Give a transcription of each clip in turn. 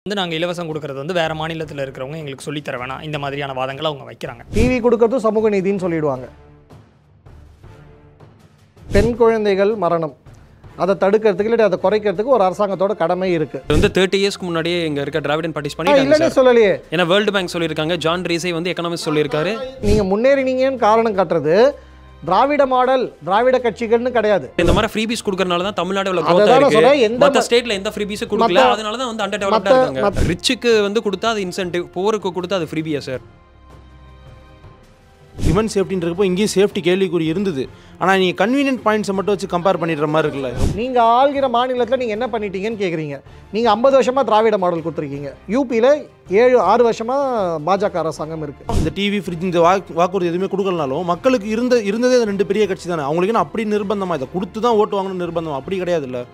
வந்து நாங்கள் இலவசம் கொடுக்கறது வந்து வேறு மாநிலத்தில் இருக்கிறவங்க எங்களுக்கு சொல்லித் தர வேணாம் இந்த மாதிரியான வாதங்களை அவங்க வைக்கிறாங்க டிவி கொடுக்கறதும் சமூக நீதின்னு சொல்லிடுவாங்க பெண் குழந்தைகள் மரணம் அதை தடுக்கிறதுக்கு இல்லாட்டி அதை குறைக்கிறதுக்கு ஒரு அரசாங்கத்தோட கடமை இருக்கு இது வந்து தேர்ட்டி இயர்ஸ்க்கு முன்னாடியே இங்க இருக்க டிராவிடன் பார்ட்டிஸ் ஆ, பண்ணிட்டாங்க இல்லைன்னு சார் சொல்லலையே ஏன்னா வேர்ல்டு பேங்க் சொல்லியிருக்காங்க ஜான் ரீசை வந்து எக்கனாமிக்ஸ் சொல்லியிருக்காரு நீங்க முன்னேறினீங்கன்னு காரணம் காட்டுறது திராவிட மாடல் திராவிட கட்சிகள்னு கிடையாது இந்த மாதிரி ஃப்ரீபீஸ் கொடுக்கறனால தான் தமிழ்நாடு இவ்வளவு அதை growth தான் நான் இருக்கு சொல்றேன், எந்த மத்த ம- ஸ்டேட்ல எந்த ஃப்ரீபீஸும் கொடுக்கல மத்த- அதனால தான் வந்து அண்டர் டெவலப்டா மத்த- இருக்காங்க ரிச்சுக்கு வந்து கொடுத்தா அது இன்சென்டிவ் போருக்கு கொடுத்தா அது ஃப்ரீபியா சார் விமன் சேஃப்டின்றப்போ இங்கேயும் சேஃப்டி கேள்விக்குறி இருந்தது ஆனால் நீங்கள் கன்வீனியன்ட் பாயிண்ட்ஸை மட்டும் வச்சு கம்பேர் பண்ணிடுற மாதிரி இருக்குல்ல நீங்க ஆள்கிற மாநிலத்தில் நீங்க என்ன பண்ணிட்டீங்கன்னு கேக்குறீங்க நீங்க ஐம்பது வருஷமா திராவிட மாடல் கொடுத்துருக்கீங்க யூபியில் ஏழு ஆறு வருஷமா பாஜக அரசாங்கம் இருக்கு இந்த டிவி ஃப்ரிட்ஜ் இந்த வாக்கு வாக்குறுதி எதுவுமே கொடுக்கலனாலும் மக்களுக்கு இருந்த இருந்ததே அந்த ரெண்டு பெரிய கட்சி தானே அவங்களுக்கு என்ன அப்படி நிர்பந்தமா இதை கொடுத்து தான் ஓட்டு வாங்கணும் நிர்பந்தம் அப்படி கிடையாது இல்லை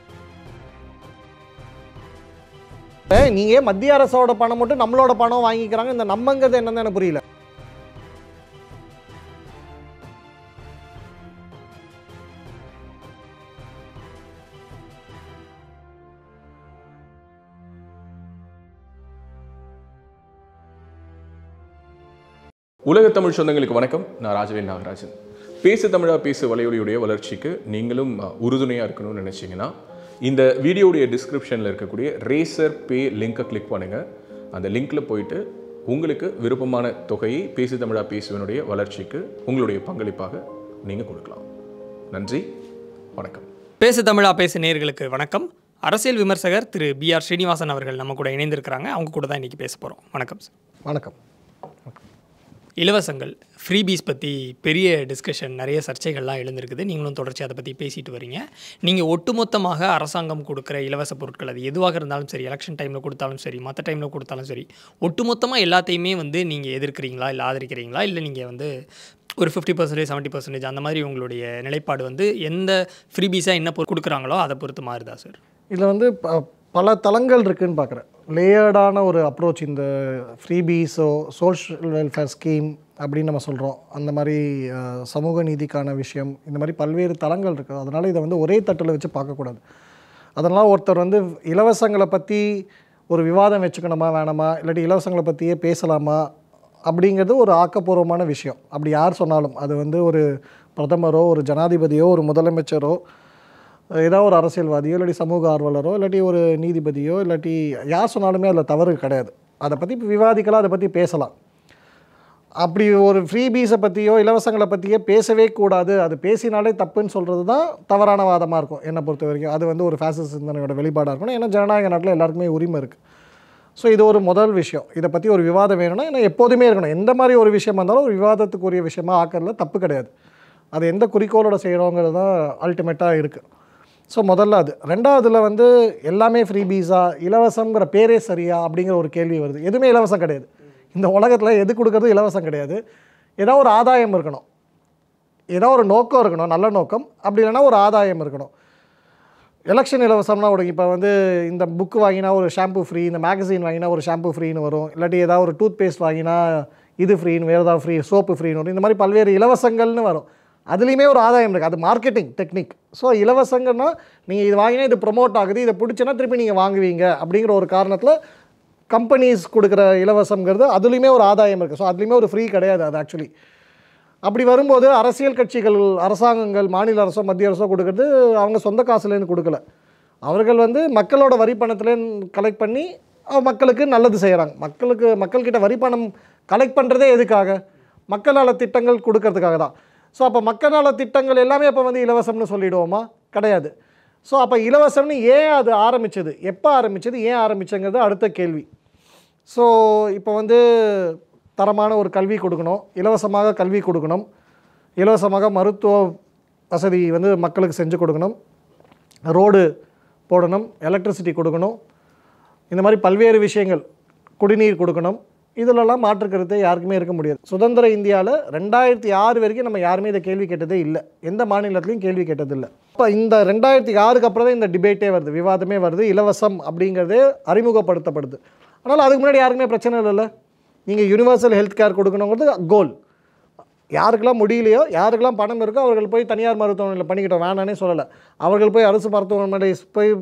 நீங்க ஏன் மத்திய அரசோட பணம் மட்டும் நம்மளோட பணம் வாங்கிக்கிறாங்க இந்த நம்மங்கிறது என்னன்னு எனக்கு புரியல உலக தமிழ் சொந்தங்களுக்கு வணக்கம் நான் ராஜவேல் நாகராஜன் பேசு தமிழா பேசு வலையொலியுடைய வளர்ச்சிக்கு நீங்களும் அஹ், உறுதுணையா இருக்கணும்னு நினைச்சீங்கன்னா இந்த வீடியோடைய டிஸ்கிரிப்ஷனில் இருக்கக்கூடிய ரேசர் பே லிங்கை கிளிக் பண்ணுங்க அந்த லிங்க்ல போயிட்டு உங்களுக்கு விருப்பமான தொகையை பேசு தமிழா பேசுவனுடைய வளர்ச்சிக்கு உங்களுடைய பங்களிப்பாக நீங்கள் கொடுக்கலாம் நன்றி வணக்கம் பேசு தமிழா பேசு நேயர்களுக்கு வணக்கம் அரசியல் விமர்சகர் திரு பி ஆர் ஸ்ரீனிவாசன் அவர்கள் நம்ம கூட இணைந்திருக்கிறாங்க அவங்க கூட தான் இன்றைக்கி பேச போகிறோம் வணக்கம் சார் வணக்கம் இலவசங்கள் ஃப்ரீபீஸ் பற்றி பெரிய டிஸ்கஷன் நிறைய சர்ச்சைகள்லாம் எழுந்திருக்குது நீங்களும் தொடர்ச்சி அதை பற்றி பேசிட்டு வரீங்க நீங்கள் ஒட்டுமொத்தமாக அரசாங்கம் கொடுக்குற இலவச பொருட்கள் அது எதுவாக இருந்தாலும் சரி எலெக்ஷன் டைமில் கொடுத்தாலும் சரி மற்ற டைமில் கொடுத்தாலும் சரி ஒட்டுமொத்தமாக எல்லாத்தையுமே வந்து நீங்கள் எதிர்க்கிறீங்களா இல்லை ஆதரிக்கிறீங்களா இல்லை நீங்கள் வந்து ஒரு ஃபிஃப்டி பர்சன்டேஜ் செவன்ட்டி பர்சன்டேஜ் அந்த மாதிரி உங்களுடைய நிலைப்பாடு வந்து எந்த ஃப்ரீபீஸாக என்ன பொருள் கொடுக்குறாங்களோ அதை பொறுத்து மாறுதா சார் இதில் வந்து ப- பல தளங்கள் இருக்குன்னு பார்க்குறேன் லேயர்டான ஒரு அப்ரோச் இந்த ஃப்ரீபீஸோ சோஷியல் வெல்ஃபேர் ஸ்கீம் அப்படின்னு நம்ம சொல்கிறோம் அந்த மாதிரி அஹ், சமூக நீதிக்கான விஷயம் இந்த மாதிரி பல்வேறு தளங்கள் இருக்குது அதனால் இதை வந்து ஒரே தட்டில் வச்சு பார்க்கக்கூடாது அதனால் ஒருத்தர் வந்து இலவசங்களை பற்றி ஒரு விவாதம் வச்சுக்கணுமா வேணாமா இல்லாட்டி இலவசங்களை பற்றியே பேசலாமா அப்படிங்கிறது ஒரு ஆக்கப்பூர்வமான விஷயம் அப்படி யார் சொன்னாலும் அது வந்து ஒரு பிரதமரோ ஒரு ஜனாதிபதியோ ஒரு முதலமைச்சரோ ஏதோ ஒரு அரசியல்வாதியோ இல்லாட்டி சமூக ஆர்வலரோ இல்லாட்டி ஒரு நீதிபதியோ இல்லாட்டி யார் சொன்னாலுமே அதில் தவறு கிடையாது அதை பற்றி விவாதிக்கலாம் அதை பற்றி பேசலாம் அப்படி ஒரு ஃப்ரீபீஸை பற்றியோ இலவசங்களை பற்றியோ பேசவே கூடாது அது பேசினாலே தப்புன்னு சொல்கிறது தான் தவறான வாதமாக இருக்கும் என்னை பொறுத்த வரைக்கும் அது வந்து ஒரு ஃபேசிஸ் சிந்தனையோட வெளிப்பாடாக இருக்கணும் ஏன்னா ஜனநாயக நாட்டில் எல்லாருக்குமே உரிமை இருக்குது ஸோ இது ஒரு முதல் விஷயம் இதை பற்றி ஒரு விவாதம் வேணும்னா ஏன்னா எப்போதுமே இருக்கணும் எந்த மாதிரி ஒரு விஷயமா இருந்தாலும் ஒரு விவாதத்துக்குரிய விஷயமா ஆக்கிறதுல தப்பு கிடையாது அது எந்த குறிக்கோளோட செய்கிறோங்கிறது தான் அல்டிமேட்டாக இருக்குது ஸோ முதல்ல அது ரெண்டாவதுல வந்து எல்லாமே ஃப்ரீ பீஸா இலவசங்கிற பேரே சரியா அப்படிங்கிற ஒரு கேள்வி வருது எதுவுமே இலவசம் கிடையாது இந்த உலகத்தில் எது கொடுக்கறது இலவசம் கிடையாது ஏதோ ஒரு ஆதாயம் இருக்கணும் ஏதோ ஒரு நோக்கம் இருக்கணும் நல்ல நோக்கம் அப்படி இல்லைன்னா ஒரு ஆதாயம் இருக்கணும் எலெக்ஷன் இலவசம்னா ஒரு இப்போ வந்து இந்த புக்கு வாங்கினா ஒரு ஷாம்பு ஃப்ரீ இந்த மேகசின் வாங்கினா ஒரு ஷாம்பு ஃப்ரீன்னு வரும் இல்லாட்டி ஏதாவது ஒரு டூத் பேஸ்ட் வாங்கினா இது ஃப்ரீன்னு வேறு ஏதாவது ஃப்ரீ சோப்பு ஃப்ரீன்னு வரும் இந்த மாதிரி பல்வேறு இலவசங்கள்னு வரும் அதுலேயுமே ஒரு ஆதாயம் இருக்குது அது மார்க்கெட்டிங் டெக்னிக் ஸோ இலவசங்கன்னா நீங்கள் இது வாங்கினா இது ப்ரொமோட் ஆகுது இதை பிடிச்சுன்னா திருப்பி நீங்கள் வாங்குவீங்க அப்படிங்கிற ஒரு காரணத்தில் கம்பெனிஸ் கொடுக்குற இலவசங்கிறது அதுலேயுமே ஒரு ஆதாயம் இருக்குது ஸோ அதுலேயுமே ஒரு ஃப்ரீ கிடையாது அது ஆக்சுவலி அப்படி வரும்போது அரசியல் கட்சிகள் அரசாங்கங்கள் மாநில அரசோ மத்திய அரசோ கொடுக்கறது அவங்க சொந்த காசுலேருந்து கொடுக்கல அவர்கள் வந்து மக்களோட வரி பணத்துலேருந்து கலெக்ட் பண்ணி அவ- மக்களுக்கு நல்லது செய்கிறாங்க மக்களுக்கு மக்கள்கிட்ட வரி பணம் கலெக்ட் பண்ணுறதே எதுக்காக மக்கள் நல திட்டங்கள் கொடுக்கறதுக்காக தான் ஸோ அப்போ மக்கள் நல திட்டங்கள் எல்லாமே அப்போ வந்து இலவசம்னு சொல்லிடுவோமா கிடையாது ஸோ அப்போ இலவசம்னு ஏன் அது ஆரம்பிச்சது எப்போ ஆரம்பிச்சது ஏன் ஆரம்பிச்சங்கிறது அடுத்த கேள்வி ஸோ இப்போ வந்து தரமான ஒரு கல்வி கொடுக்கணும் இலவசமாக கல்வி கொடுக்கணும் இலவசமாக மருத்துவ வசதி வந்து மக்களுக்கு செஞ்சு கொடுக்கணும் ரோடு போடணும் எலக்ட்ரிசிட்டி கொடுக்கணும் இந்த மாதிரி பல்வேறு விஷயங்கள் குடிநீர் கொடுக்கணும் இதிலெல்லாம் மாற்று கருத்தே யாருக்குமே இருக்க முடியாது சுதந்திர இந்தியாவில் ரெண்டாயிரத்தி ஆறு வரைக்கும் நம்ம யாருமே இதை கேள்வி கேட்டதே இல்லை எந்த மாநிலத்திலையும் கேள்வி கேட்டதில்லை இப்போ இந்த ரெண்டாயிரத்தி ஆறுக்கு அப்புறம் தான் இந்த டிபேட்டே வருது விவாதமே வருது இலவசம் அப்படிங்கிறதே அறிமுகப்படுத்தப்படுது அதனால் அதுக்கு முன்னாடி யாருக்குமே பிரச்சனை இல்லைல்ல நீங்கள் யூனிவர்சல் ஹெல்த் கேர் கொடுக்கணுங்கிறது கோல் யாருக்கெல்லாம் முடியலையோ யாருக்கெல்லாம் பணம் இருக்கோ அவர்கள் போய் தனியார் மருத்துவமனையில் பண்ணிக்கிட்டோம் வேணானே சொல்லலை அவர்கள் போய் அரசு மருத்துவமனை போய்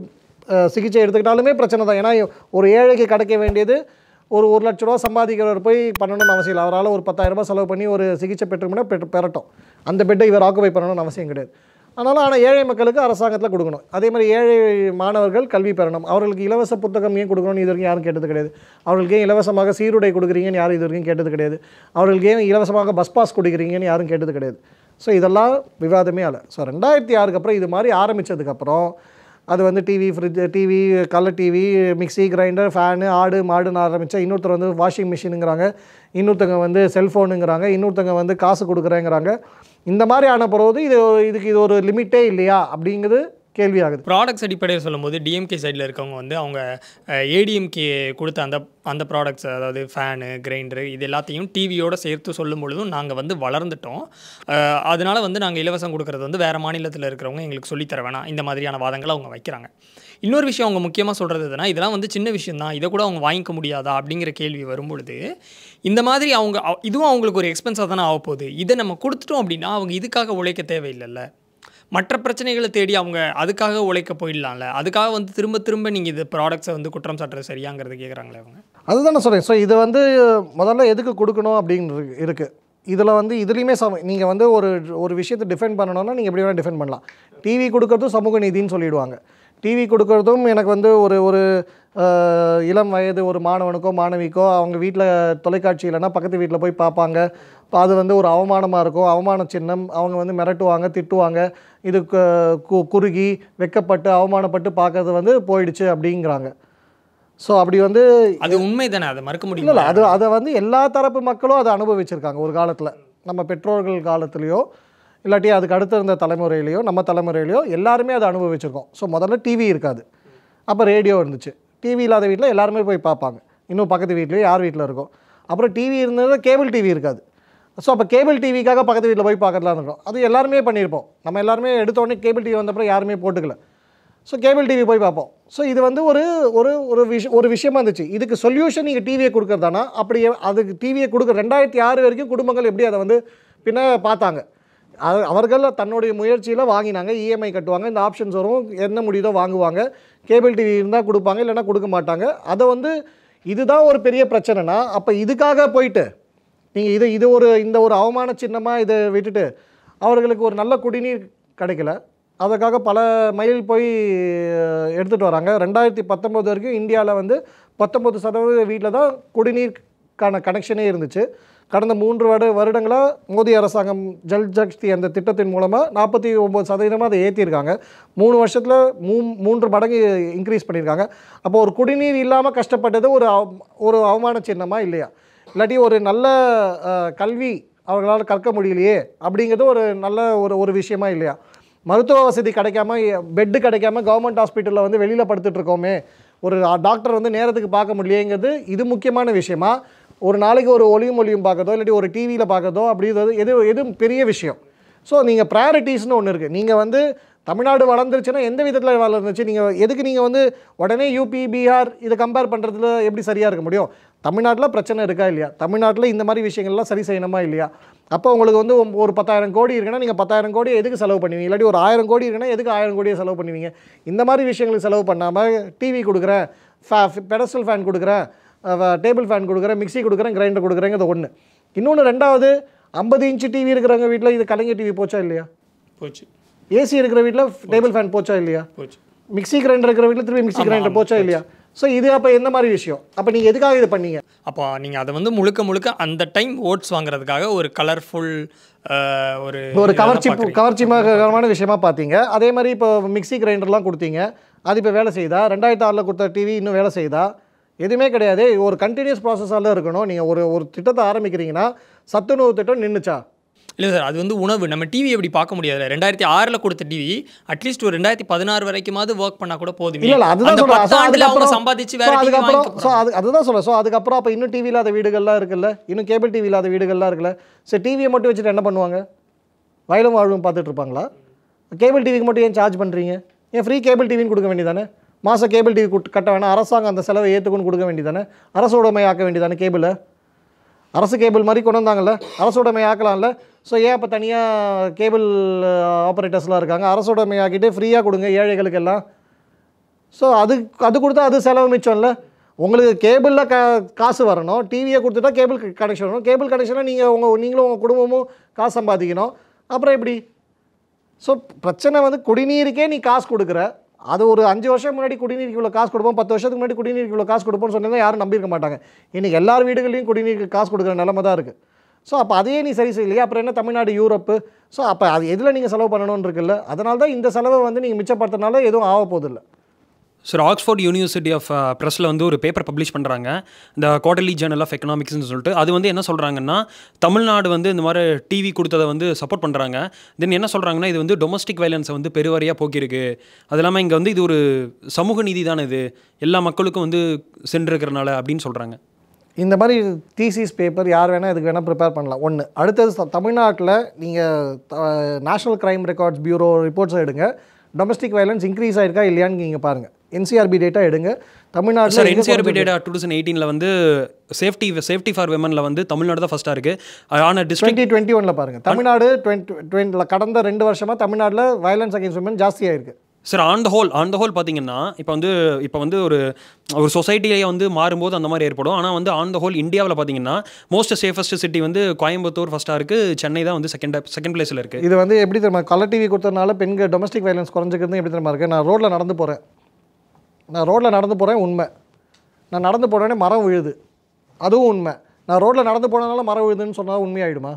அஹ், சிகிச்சை எடுத்துக்கிட்டாலுமே பிரச்சனை தான் ஏன்னா ஒரு ஏழைக்கு கிடைக்க வேண்டியது ஒரு ஒரு லட்ச ரூபா சம்பாதிக்கிறவர் போய் பண்ணணும்னு அவசியம் இல்லை அவரால் ஒரு பத்தாயிரம் ரூபாய் செலவு பண்ணி ஒரு சிகிச்சை பெற்றுக்கணும் பெற்று பெறட்டும் அந்த பெட்டை இவர் ஆக்குபை பண்ணணும்னு அவசியம் கிடையாது அதனால் ஆனால் ஏழை மக்களுக்கு அரசாங்கத்தில் கொடுக்கணும் அதே மாதிரி ஏழை மாணவர்கள் கல்வி பெறணும் அவர்களுக்கு இலவச புத்தகம் ஏன் கொடுக்கணும்னு இது வரைக்கும் யாரும் கேட்டது கிடையாது அவர்களுக்கு ஏன் இலவசமாக சீருடை கொடுக்குறீங்கன்னு யாரும் இது வரைக்கும் கேட்டது கிடையாது அவர்களுக்கு ஏன் இலவசமாக பஸ் பாஸ் கொடுக்குறீங்கன்னு யாரும் கேட்டது கிடையாது ஸோ இதெல்லாம் விவாதமே அல்ல ஸோ ரெண்டாயிரத்தி ஆறுக்கு அப்புறம் இது மாதிரி ஆரம்பித்ததுக்கப்புறம் அது வந்து TV fridge TV colour TV mixie grinder fan ஆடு மாடுன்னு ஆரம்பித்தா இன்னொருத்தர் வந்து வாஷிங் மிஷினுங்கிறாங்க இன்னொருத்தங்க வந்து செல்ஃபோனுங்கிறாங்க இன்னொருத்தங்க வந்து காசு கொடுக்குறேங்கிறாங்க இந்த மாதிரி ஆன பிறகு இது இதுக்கு இது ஒரு லிமிட்டே இல்லையா அப்படிங்கிறது கேள்வி ஆகுது ப்ராடக்ட்ஸ் அடிப்படையில் சொல்லும்போது டிஎம்கே சைடில் இருக்கவங்க வந்து அவங்க ஏடிஎம்கே கொடுத்த அந்த அந்த ப்ராடக்ட்ஸ் அதாவது ஃபேனு கிரைண்டரு இது எல்லாத்தையும் டிவியோட சேர்த்து சொல்லும் பொழுதும் நாங்கள் வந்து வளர்ந்துட்டோம் அஹ், அதனால வந்து நாங்கள் இலவசம் கொடுக்கறது வந்து வேறு மாநிலத்தில் இருக்கிறவங்க எங்களுக்கு சொல்லித்தர வேணாம் இந்த மாதிரியான வாதங்களை அவங்க வைக்கிறாங்க இன்னொரு விஷயம் அவங்க முக்கியமாக சொல்கிறது எதுனா இதெல்லாம் வந்து சின்ன விஷயம் தான் இதை கூட அவங்க வாங்கிக்க முடியாதா அப்படிங்கிற கேள்வி வரும்பொழுது இந்த மாதிரி அவங்க அவ- இதுவும் அவங்களுக்கு ஒரு எக்ஸ்பென்ஸாக தானே ஆக போகுது இதை நம்ம கொடுத்துட்டோம் அப்படின்னா அவங்க இதுக்காக உழைக்க தேவையில்லைல்ல மற்ற பிரச்சனைகளை தேடி அவங்க அதுக்காக உழைக்க போயிடலாம்ல அதுக்காக வந்து திரும்ப திரும்ப நீங்கள் இது ப்ராடக்ட்ஸை வந்து குற்றம் சாட்டுறது சரியாங்கிறது கேட்குறாங்களே அவங்க அதுதான் நான் சொல்கிறேன் ஸோ இது வந்து முதல்ல எதுக்கு கொடுக்கணும் அப்படின்னு இருக்கு- இருக்கு இதில் வந்து இதுலேயுமே சம நீங்கள் வந்து ஒரு ஒரு விஷயத்தை டிஃபெண்ட் பண்ணணும்னா நீங்கள் எப்படி வேணால் டிஃபெண்ட் பண்ணலாம் டிவி கொடுக்கறதும் சமூக நீதின்னு சொல்லிடுவாங்க டிவி கொடுக்கறதும் எனக்கு வந்து ஒரு ஒரு அஹ், இளம் வயது ஒரு மாணவனுக்கோ மாணவிக்கோ அவங்க வீட்டில் தொலைக்காட்சி இல்லைன்னா பக்கத்து வீட்டில் போய் பார்ப்பாங்க இப்போ அது வந்து ஒரு அவமானமாக இருக்கும் அவமான சின்னம் அவங்க வந்து மிரட்டுவாங்க திட்டுவாங்க இது கு- கு- குறுகி வெக்கப்பட்டு அவமானப்பட்டு பார்க்கறது வந்து போயிடுச்சு அப்படிங்கிறாங்க ஸோ அப்படி வந்து அது உண்மை தானே அதை மறுக்க இல்லை முடியும் இல்லை அது அதை வந்து எல்லா தரப்பு மக்களும் அதை அனுபவிச்சிருக்காங்க ஒரு காலத்தில் நம்ம பெற்றோர்கள் காலத்துலேயோ இல்லாட்டி அதுக்கு அடுத்து இருந்த தலைமுறையிலையோ நம்ம தலைமுறையிலையோ எல்லாருமே அதை அனுபவிச்சிருக்கோம் ஸோ முதல்ல டிவி இருக்காது அப்போ ரேடியோ இருந்துச்சு டிவி இல்லாத வீட்டில் எல்லாருமே போய் பார்ப்பாங்க இன்னும் பக்கத்து வீட்லேயோ யார் வீட்டில் இருக்கும் அப்புறம் டிவி இருந்தது கேபிள் டிவி இருக்காது ஸோ அப்போ கேபிள் டிவிக்காக பக்கத்து வீட்டில் போய் பார்க்கறதுலாம் இருக்கும் அது எல்லாருமே பண்ணியிருப்போம் நம்ம எல்லாருமே எடுத்த உடனே கேபிள் டிவி வந்தப்பறம் யாருமே போட்டுக்கல ஸோ கேபிள் டிவி போய் பார்ப்போம் ஸோ இது வந்து ஒரு ஒரு ஒரு விஷ ஒரு விஷயமா இருந்துச்சு இதுக்கு சொல்யூஷன் நீங்கள் டிவியை கொடுக்குறதானா அப்படி அதுக்கு டிவியை கொடுக்க ரெண்டாயிரத்தி ஆறு வரைக்கும் குடும்பங்கள் எப்படி அதை வந்து பின்ன பார்த்தாங்க அது அவர்கள் தன்னுடைய முயற்சியில் வாங்கினாங்க இஎம்ஐ கட்டுவாங்க இந்த ஆப்ஷன்ஸ் வரும் என்ன முடியுதோ வாங்குவாங்க கேபிள் டிவி இருந்தால் கொடுப்பாங்க இல்லைன்னா கொடுக்க மாட்டாங்க அதை வந்து இதுதான் ஒரு பெரிய பிரச்சனைனா அப்போ இதுக்காக போயிட்டு நீங்கள் இது இது ஒரு இந்த ஒரு அவமான சின்னமாக இதை விட்டுட்டு அவர்களுக்கு ஒரு நல்ல குடிநீர் கிடைக்கல அதற்காக பல மைல் போய் எடுத்துகிட்டு வராங்க ரெண்டாயிரத்தி பத்தொம்போது வரைக்கும் இந்தியாவில் வந்து பத்தொம்பது சதவீத வீட்டில் தான் குடிநீருக்கான கனெக்ஷனே இருந்துச்சு கடந்த மூன்று வருட வருடங்களாக மோடி அரசாங்கம் ஜல் சக்தி அந்த திட்டத்தின் மூலமாக நாற்பத்தி ஒம்பது சதவீதமாக அதை ஏற்றிருக்காங்க மூணு வருஷத்தில் மூ மூன்று மடங்கு இன்க்ரீஸ் பண்ணியிருக்காங்க அப்போ ஒரு குடிநீர் இல்லாமல் கஷ்டப்பட்டது ஒரு அவ- ஒரு அவமான சின்னமா இல்லையா இல்லாட்டி ஒரு நல்ல அஹ், கல்வி அவர்களால் கற்க முடியலையே அப்படிங்கிறது ஒரு நல்ல ஒரு ஒரு விஷயமா இல்லையா மருத்துவ வசதி கிடைக்காம பெட்டு கிடைக்காம கவர்மெண்ட் ஹாஸ்பிட்டலில் வந்து வெளியில் படுத்துட்டு இருக்கோமே ஒரு டாக்டர் வந்து நேரத்துக்கு பார்க்க முடியலையேங்கிறது இது முக்கியமான விஷயமா ஒரு நாளைக்கு ஒரு ஒளியும் ஒளியும் பார்க்கறதோ இல்லாட்டி ஒரு டிவியில் பார்க்கறதோ அப்படிங்கிறது எது எது பெரிய விஷயம் ஸோ நீங்கள் ப்ரையாரிட்டிஸ்னு ஒன்று இருக்குது நீங்கள் வந்து தமிழ்நாடு வளர்ந்துருச்சுன்னா எந்த விதத்தில் வளர்ந்துச்சு நீங்கள் எதுக்கு நீங்கள் வந்து உடனே யூபி பீகார் இதை கம்பேர் பண்ணுறதுல எப்படி சரியாக இருக்க முடியும் தமிழ்நாட்டில் பிரச்சனை இருக்கா இல்லையா தமிழ்நாட்டில் இந்த மாதிரி விஷயங்கள்லாம் சரி செய்யணுமா இல்லையா அப்போ உங்களுக்கு வந்து ஒம்- ஒரு பத்தாயிரம் கோடி இருக்குன்னா நீங்கள் பத்தாயிரம் கோடி எதுக்கு செலவு பண்ணுவீங்க இல்லாட்டி ஒரு ஆயிரம் கோடி இருக்குன்னா எதுக்கு ஆயிரம் கோடியை செலவு பண்ணுவீங்க இந்த மாதிரி விஷயங்களுக்கு செலவு பண்ணாமல் டிவி கொடுக்குறேன் ஃபே பெடஸ்டல் ஃபேன் கொடுக்குறேன் டேபிள் ஃபேன் கொடுக்குறேன் மிக்ஸி கொடுக்குறேன் கிரைண்டர் கொடுக்குறேங்கிறது ஒன்று இன்னொன்று ரெண்டாவது ஐம்பது இன்ச்சு டிவி இருக்கிறவங்க வீட்டில் இது கலைஞர் டிவி போச்சா இல்லையா போச்சு ஏசி இருக்கிற வீட்டில் டேபிள் ஃபேன் போச்சா இல்லையா போச்சு மிக்ஸி கிரைண்டர் இருக்கிற வீட்டில் திரும்பி மிக்ஸி கிரைண்டர் போச்சா இல்லையா ஸோ இது அப்போ எந்த மாதிரி விஷயம் அப்போ நீங்கள் எதுக்காக இது பண்ணீங்க அப்போ நீங்கள் அதை வந்து முழுக்க முழுக்க அந்த டைம் ஓட்ஸ் வாங்குறதுக்காக ஒரு கலர்ஃபுல் ஒரு ஒரு இதா கவர்ச்சி பார்க்குறீங்க. கவர்ச்சிகரமான விஷயமா பார்த்தீங்க அதே மாதிரி இப்போ மிக்ஸி கிரைண்டர்லாம் கொடுத்தீங்க அது இப்போ வேலை செய்யுதா ரெண்டாயிரத்தி ஆறில் கொடுத்த டிவி இன்னும் வேலை செய்யுதா எதுவுமே கிடையாது ஒரு கண்டினியூஸ் ப்ராசஸாக இருக்கணும் நீங்கள் ஒரு ஒரு திட்டத்தை ஆரம்பிக்கிறீங்கன்னா சத்துணவு திட்டம் நின்றுச்சா இல்லை சார் அது வந்து உணவு நம்ம டிவி எப்படி பார்க்க முடியாது ரெண்டாயிரத்தி ஆறில் கொடுத்த டிவி அட்லீஸ்ட் ஒரு ரெண்டாயிரத்தி பதினாறு வரைக்குமாவது ஒர்க் பண்ணால் கூட போதுமே இல்ல இல்ல அதுதான் அந்த சொல்றேன் So, பத்தாண்டுல அவங்க அதுக்கப்புறம் சம்பாதிச்சு so, வேற டிவி அதுக்கப்புறம் வாங்கிக்க ஸோ அது அதுதான் சொல்ல ஸோ அதுக்கப்புறம் அப்போ இன்னும் டிவி இல்லாத வீடுகள்லாம் இருக்குல்ல இன்னும் கேபிள் டிவி இல்லாத வீடுகள்லாம் இருக்குல்ல சரி டிவியை மட்டும் வச்சுட்டு என்ன பண்ணுவாங்க வயலும் வாழ்வும் பார்த்துட்டு இருப்பாங்களா கேபிள் டிவிக்கு மட்டும் ஏன் சார்ஜ் பண்ணுறீங்க ஏன் ஃப்ரீ கேபிள் டிவின்னு கொடுக்க வேண்டியதானே மாதம் கேபிள் டிவி கட்ட வேணாம் அரசாங்கம் அந்த செலவை ஏற்றுக்குன்னு கொடுக்க வேண்டியதானே அரசு உடைமை ஆக்க வேண்டியதானே கேபிளை அரசு கேபிள் மாதிரி கொண்டு வந்தாங்கல்ல அரசு உடைமை ஆக்கலாம்ல ஸோ ஏன் இப்போ தனியாக கேபிள் ஆப்ரேட்டர்ஸ்லாம் இருக்காங்க அரசு உடைமை ஆக்கிட்டு ஃப்ரீயாக கொடுங்க ஏழைகளுக்கு எல்லாம் ஸோ அது அது கொடுத்தா அது செலவு மிச்சம்ல உங்களுக்கு கேபிளில் க காசு வரணும் டிவியை கொடுத்துட்டா கேபிள் கனெக்ஷன் வரணும் கேபிள் கனெக்ஷனில் நீங்கள் உங்கள் நீங்களும் உங்கள் குடும்பமும் காசு சம்பாதிக்கணும் அப்புறம் எப்படி ஸோ பிரச்சனை வந்து குடிநீருக்கே நீ காசு கொடுக்குற அது ஒரு அஞ்சு வருஷம் முன்னாடி குடிநீருக்கு இவ்வளோ காசு கொடுப்போம் பத்து வருஷத்துக்கு முன்னாடி குடிநீருக்கு இவ்வளோ காசு கொடுப்போம்னு சொன்னதை யாரும் நம்பியிருக்க மாட்டாங்க இன்றைக்கி எல்லார் வீடுகளையும் குடிநீருக்கு காசு கொடுக்குற நிலமை தான் இருக்குது ஸோ அப்போ அதையே நீ சரி செய்யலையே அப்புறம் என்ன தமிழ்நாடு யூரோப்பு ஸோ அப்போ அது எதில் நீங்கள் செலவு பண்ணணும்னு இருக்குல்ல அதனால தான் இந்த செலவை வந்து நீங்கள் மிச்சப்படுத்தினால எதுவும் ஆக போதில்லை சார் ஆக்ஸ்ஃபோர்ட் யூனிவர்சிட்டி ஆஃப் ப்ரெஸ்ஸில் வந்து ஒரு பேப்பர் பப்ளிஷ் பண்ணுறாங்க இந்த குவார்டர்லி ஜேர்னல் ஆஃப் எக்கனாமிக்ஸ்னு சொல்லிட்டு அது வந்து என்ன சொல்கிறாங்கன்னா தமிழ்நாடு வந்து இந்த மாதிரி டிவி கொடுத்ததை வந்து சப்போர்ட் பண்ணுறாங்க தென் என்ன சொல்கிறாங்கன்னா இது வந்து டொமஸ்டிக் வைலன்ஸை வந்து பெருவாரியாக போக்கியிருக்கு அது இல்லாமல் இங்கே வந்து இது ஒரு சமூக நீதி தானே இது எல்லா மக்களுக்கும் வந்து சென்றிருக்கிறனால அப்படின்னு சொல்கிறாங்க இந்த மாதிரி தீசிஸ் பேப்பர் யார் வேணால் இதுக்கு வேணால் ப்ரிப்பேர் பண்ணலாம் ஒன்று அடுத்தது ச- தமிழ்நாட்டில் நீங்கள் national crime records bureau reports எடுங்க டொமஸ்டிக் வயலன்ஸ் இன்க்ரீஸ் ஆயிருக்கா இல்லையான்னு நீங்கள் பாருங்கள் என்சிஆர்பி டேட்டா எடுங்க சார் தமிழ்நாட்டில் என்சிஆர்பி டேட்டா டூ தௌசண்ட் எயிட்டீனில் வந்து சேஃப்டி சேஃப்டி ஃபார் விமனில் வந்து தமிழ்நாடு தான் ஃபஸ்ட்டாக இருக்குது ஆனால் டிஸ்ட்ரிக்ட் டுவெண்ட்டி டுவெண்ட்டி ஒனில் பாருங்கள் தமிழ்நாடு டுவெண்ட்டி டுவெண்ட்டில் கடந்த ரெண்டு வருஷமாக தமிழ்நாட்டில் வயலன்ஸ் அகேன்ஸ்ட் உமன் ஜாஸ்தியாக இருக்குது sir on the whole on the whole பார்த்தீங்கன்னா இப்போ வந்து இப்போ வந்து ஒரு ஒரு சொசைட்டிலேயே வந்து மாறும்போது அந்த மாதிரி ஏற்படும் ஆனால் வந்து ஆன் த ஹோல் இந்தியாவில் பார்த்தீங்கன்னா மோஸ்ட் சேஃபஸ்ட் சிட்டி வந்து கோயம்புத்தூர் ஃபஸ்ட்டாக இருக்குது சென்னை தான் வந்து செகண்ட் செகண்ட் பிளேஸில் இருக்குது இது வந்து எப்படி தெரியுமா கலர் டிவி கொடுத்ததுனால பெண்கள் டொமஸ்டிக் வயலன்ஸ் குறைஞ்சிக்கிறது எப்படி தெரியுமா இருக்கு நான் ரோட்டில் நடந்து போகிறேன் நான் ரோட்டில் நடந்து போகிறேன் உண்மை நான் நடந்து போனோடனே மரம் விழுது அதுவும் உண்மை நான் ரோட்டில் நடந்து போனதுனால மரம் விழுதுன்னு சொன்னால் உண்மையாயிடுமா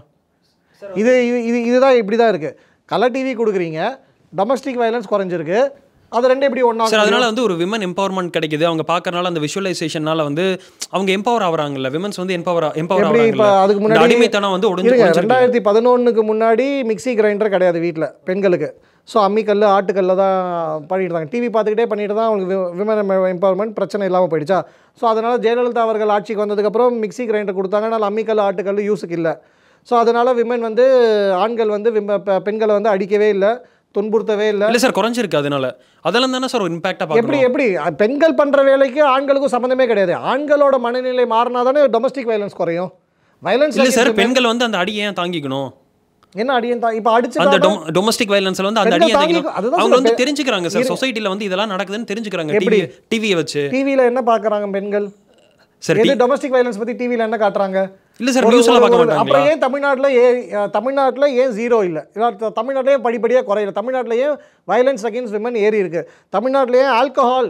இது இது இது இதுதான் இப்படி தான் இருக்குது கலர் டிவி கொடுக்குறீங்க டொமஸ்டிக் வயலன்ஸ் குறைஞ்சிருக்கு அது ரெண்டு எப்படி ஒன்றா சார் அதனால வந்து ஒரு விமன் எம்பவர்மெண்ட் கிடைக்குது அவங்க பார்க்கறனால அந்த விஷுவலைசேஷனால வந்து அவங்க எம்பவர் ஆகுறாங்கல்ல விமன்ஸ் வந்து எம்பவர் எம்பவர் எப்படி இப்போ ஆகுறாங்கல்ல அதுக்கு இந்த முன்னாடி அடிமைத்தனம் வந்து உடஞ்சு இருங்க உடைஞ்சிருக்கு. ரெண்டாயிரத்தி பதினொன்றுக்கு முன்னாடி மிக்ஸி கிரைண்டர் கிடையாது வீட்டில் பெண்களுக்கு ஸோ அம்மிக்கல் ஆட்டுக்கல்ல தான் பண்ணிட்டு இருந்தாங்க டிவி பார்த்துக்கிட்டே பண்ணிட்டு தான் அவங்களுக்கு விமன் எம்பவர்மெண்ட் பிரச்சனை இல்லாமல் போயிடுச்சா ஸோ அதனால் ஜெயலலிதா அவர்கள் ஆட்சிக்கு வந்ததுக்கப்புறம் மிக்ஸி கிரைண்டர் கொடுத்தாங்க ஆனால் அம்மிக்கல் ஆட்டுக்கல் யூஸுக்கு இல்லை ஸோ அதனால் விமன் வந்து ஆண்கள் வந்து விம- பெ- பெண்களை வந்து அடிக்கவே இல்லை துன்புறுத்தவே இல்லை இல்ல சார் குறைஞ்சிருக்கு அதனால அதெல்லாம் தானே சார் ஒரு இம்பாக்டாக எப்படி பார்க்குறோம் எப்படி அஹ் பெண்கள் பண்ணுற வேலைக்கு ஆண்களுக்கும் சம்மந்தமே கிடையாது ஆண்களோட மனநிலை மாறினா தானே டொமஸ்டிக் வயலன்ஸ் குறையும் வயலன்ஸ் இல்ல சார் பெண்கள் வந்து அந்த அடியை ஏன் தாங்கிக்கணும் என்ன அடியன் தான் இப்போ அந்த அடிச்சு டொமஸ்டிக் வயலன்ஸ்ல வந்து அந்த பெண்கள் அடியை தாங்கி- தாங்கிக்கணும் அதுதான் அவங்க சொல்றேன். வந்து தெரிஞ்சுக்கிறாங்க சார் இரு- சொசைட்டில வந்து இதெல்லாம் நடக்குதுன்னு தெரிஞ்சுக்கிறாங்க எப்படி? டிவி டிவியை வச்சு டிவியில் என்ன பார்க்குறாங்க பெண்கள் சார் எது டொமஸ்டிக் வயலன்ஸ் பத்தி டிவியில் என்ன காட்டுறாங்க இல்ல சார் ஒரு- நியூஸ் எல்லாம் ஒரு- பார்க்க ஒரு- மாட்டாங்களா அப்புறம் ஏன் தமிழ்நாட்டில் ஏன் அஹ், தமிழ்நாட்டில் ஏன் ஜீரோ இல்லை தமிழ்நாட்டிலே படிப்படியாக குறையல தமிழ்நாட்டில் ஏன் வயலன்ஸ் அகேன்ஸ்ட் விமன் ஏறி இருக்கு தமிழ்நாட்டில் ஏன் ஆல்கஹால்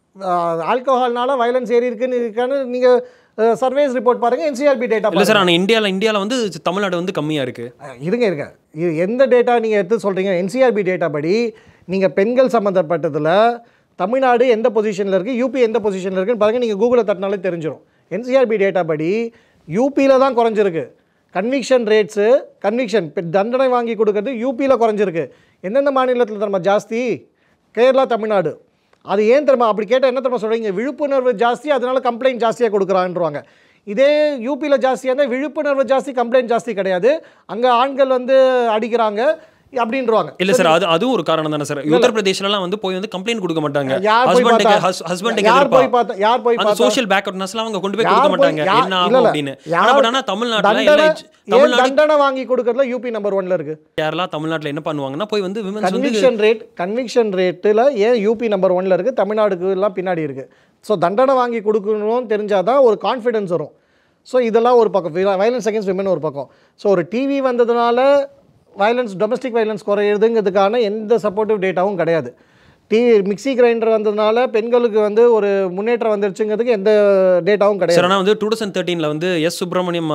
ஆல்கஹால்னால வயலன்ஸ் ஏறி இருக்குன்னு இருக்கான்னு நீங்கள் சர்வேஸ் ரிப்போர்ட் பாருங்க என்சிஆர்பி டேட்டா இல்ல சார் ஆனா இந்தியால இந்தியால வந்து தமிழ்நாடு வந்து கம்மியா இருக்கு அஹ் இருங்க இருங்க இது எந்த டேட்டா நீங்கள் எடுத்து சொல்கிறீங்க என்சிஆர்பி டேட்டா படி நீங்கள் பெண்கள் சம்மந்தப்பட்டதில் தமிழ்நாடு எந்த பொசிஷனில் இருக்குது யூபி எந்த பொசிஷனில் இருக்குன்னு பாருங்கள் நீங்கள் கூகுளில் தட்டினாலே தெரிஞ்சிடும் என்சிஆர்பி டேட்டா படி யூபியில் தான் குறைஞ்சிருக்கு கன்விக்ஷன் ரேட்ஸு கன்விக்ஷன் தண்டனை வாங்கி கொடுக்கறது யூபியில் குறைஞ்சிருக்கு எந்தெந்த மாநிலத்தில் தெரியுமா ஜாஸ்தி கேரளா தமிழ்நாடு அது ஏன் தெரியுமா அப்படி கேட்டால் என்ன தெரியுமா சொல்கிறீங்க விழிப்புணர்வு ஜாஸ்தி அதனால கம்ப்ளைண்ட் ஜாஸ்தியாக கொடுக்குறான்றவாங்க இதே யூபியில் ஜாஸ்தியாக இருந்தால் விழிப்புணர்வு ஜாஸ்தி கம்ப்ளைண்ட் ஜாஸ்தி கிடையாது அங்கே ஆண்கள் வந்து அடிக்கிறாங்க அப்படின்றவாங்க இல்ல சார் அது அதுவும் ஒரு காரணம் தானே சார் உத்தரப்பிரதேஷ்லாம் வந்து போய் வந்து கம்ப்ளைண்ட் கொடுக்க மாட்டாங்க யார் போய் ஹஸ்பண்டுக்கு பார்த்தா? ஹஸ்பண்டுக்கு யார் போய் பார்த்தா? யார் போய் அந்த பார்த்தா? சோஷியல் பேக்வர்ட்னஸ்லாம் அவங்க கொண்டு போய் யார் கொடுக்க போய்- மாட்டாங்க யா- என்ன இல்ல, ஆகும் இல்ல. அப்படின்னு யார் ஆனா பட் ஆனா தமிழ்நாட்டுல தண்டனை- எல்லா ஏன் தமிழ்நாடு தண்டனை வாங்கி கொடுக்கறதுல யூபி நம்பர் ஒன்ல இருக்கு கேரளா தமிழ்நாட்டுல என்ன பண்ணுவாங்கன்னா போய் வந்து விமன்ஸ் வந்து கன்விக்ஷன் ரேட் கன்விக்ஷன் ரேட்டில் ஏன் யூபி நம்பர் ஒன்ல இருக்கு தமிழ்நாடுக்கு எல்லாம் பின்னாடி இருக்கு ஸோ தண்டனை வாங்கி கொடுக்கணும்னு தெரிஞ்சாதான் ஒரு கான்ஃபிடன்ஸ் வரும் ஸோ இதெல்லாம் ஒரு பக்கம் வயலன்ஸ் அகேன்ஸ்ட் விமன் ஒரு பக்கம் ஸோ ஒரு டிவி வந்ததுனால வயலன்ஸ் டொமஸ்டிக் வயலன்ஸ் குறையிறதுங்கிறதுக்கான எந்த சப்போர்ட்டிவ் டேட்டாவும் கிடையாது டி மிக்ஸி கிரைண்டர் வந்ததுனால பெண்களுக்கு வந்து ஒரு முன்னேற்றம் வந்துருச்சுங்கிறதுக்கு எந்த டேட்டாவும் கிடையாது சார் ஆனால் வந்து டூ தௌசண்ட் தேர்ட்டீனில் வந்து S Subramaniam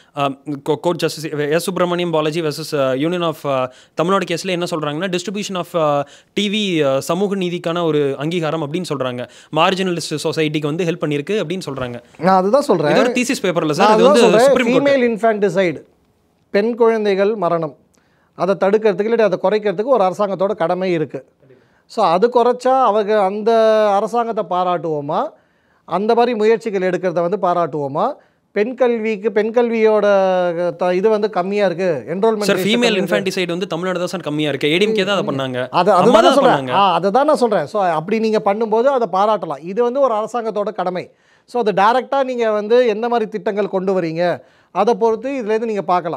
court justice S Subramaniam Balaji versus union of Tamil Nadu கேஸில் என்ன சொல்கிறாங்கன்னா டிஸ்ட்ரிபியூஷன் ஆஃப் டிவி சமூக நீதிக்கான ஒரு அங்கீகாரம் அப்படின்னு சொல்கிறாங்க மார்ஜினலிஸ்ட் சொசைட்டிக்கு வந்து ஹெல்ப் பண்ணியிருக்கு அப்படின்னு சொல்கிறாங்க நான் அதுதான் சொல்கிறேன் இது ஒரு தீசிஸ் பேப்பரில் நான் சார் இது அதுதான் வந்து சொல்றேன் சுப்ரீம் கோர்ட் ஃபீமேல் இன்ஃபான்டிசைடு பெண் குழந்தைகள் மரணம் அதை தடுக்கிறதுக்கு இல்லாட்டி அதை குறைக்கிறதுக்கு ஒரு அரசாங்கத்தோட கடமை இருக்குது ஸோ அது குறைச்சா அவங்க அந்த அரசாங்கத்தை பாராட்டுவோமா அந்த மாதிரி முயற்சிகள் எடுக்கிறத வந்து பாராட்டுவோமா பெண் கல்விக்கு பெண் கல்வியோட த- இது வந்து கம்மியாக இருக்குது சார் என்ரோல்மெண்ட் ஃபீமேல் இன்ஃபான்டிசைடு வந்து தமிழ்நாடு தான் சார் கம்மியாக இருக்குது ஏடிஎம்கே தான் அதை பண்ணாங்க அது அம்மா அதுதான் தான் நான் சொல்கிறேன் பண்ணாங்க ஆ அதை தான் நான் சொல்கிறேன் ஸோ அப்படி நீங்கள் பண்ணும்போது அதை பாராட்டலாம் இது வந்து ஒரு அரசாங்கத்தோட கடமை ஸோ அது டைரெக்டாக நீங்கள் வந்து எந்த மாதிரி திட்டங்கள் கொண்டு வரீங்க அதை பொறுத்து இதுலேருந்து நீங்கள் பார்க்கலாம்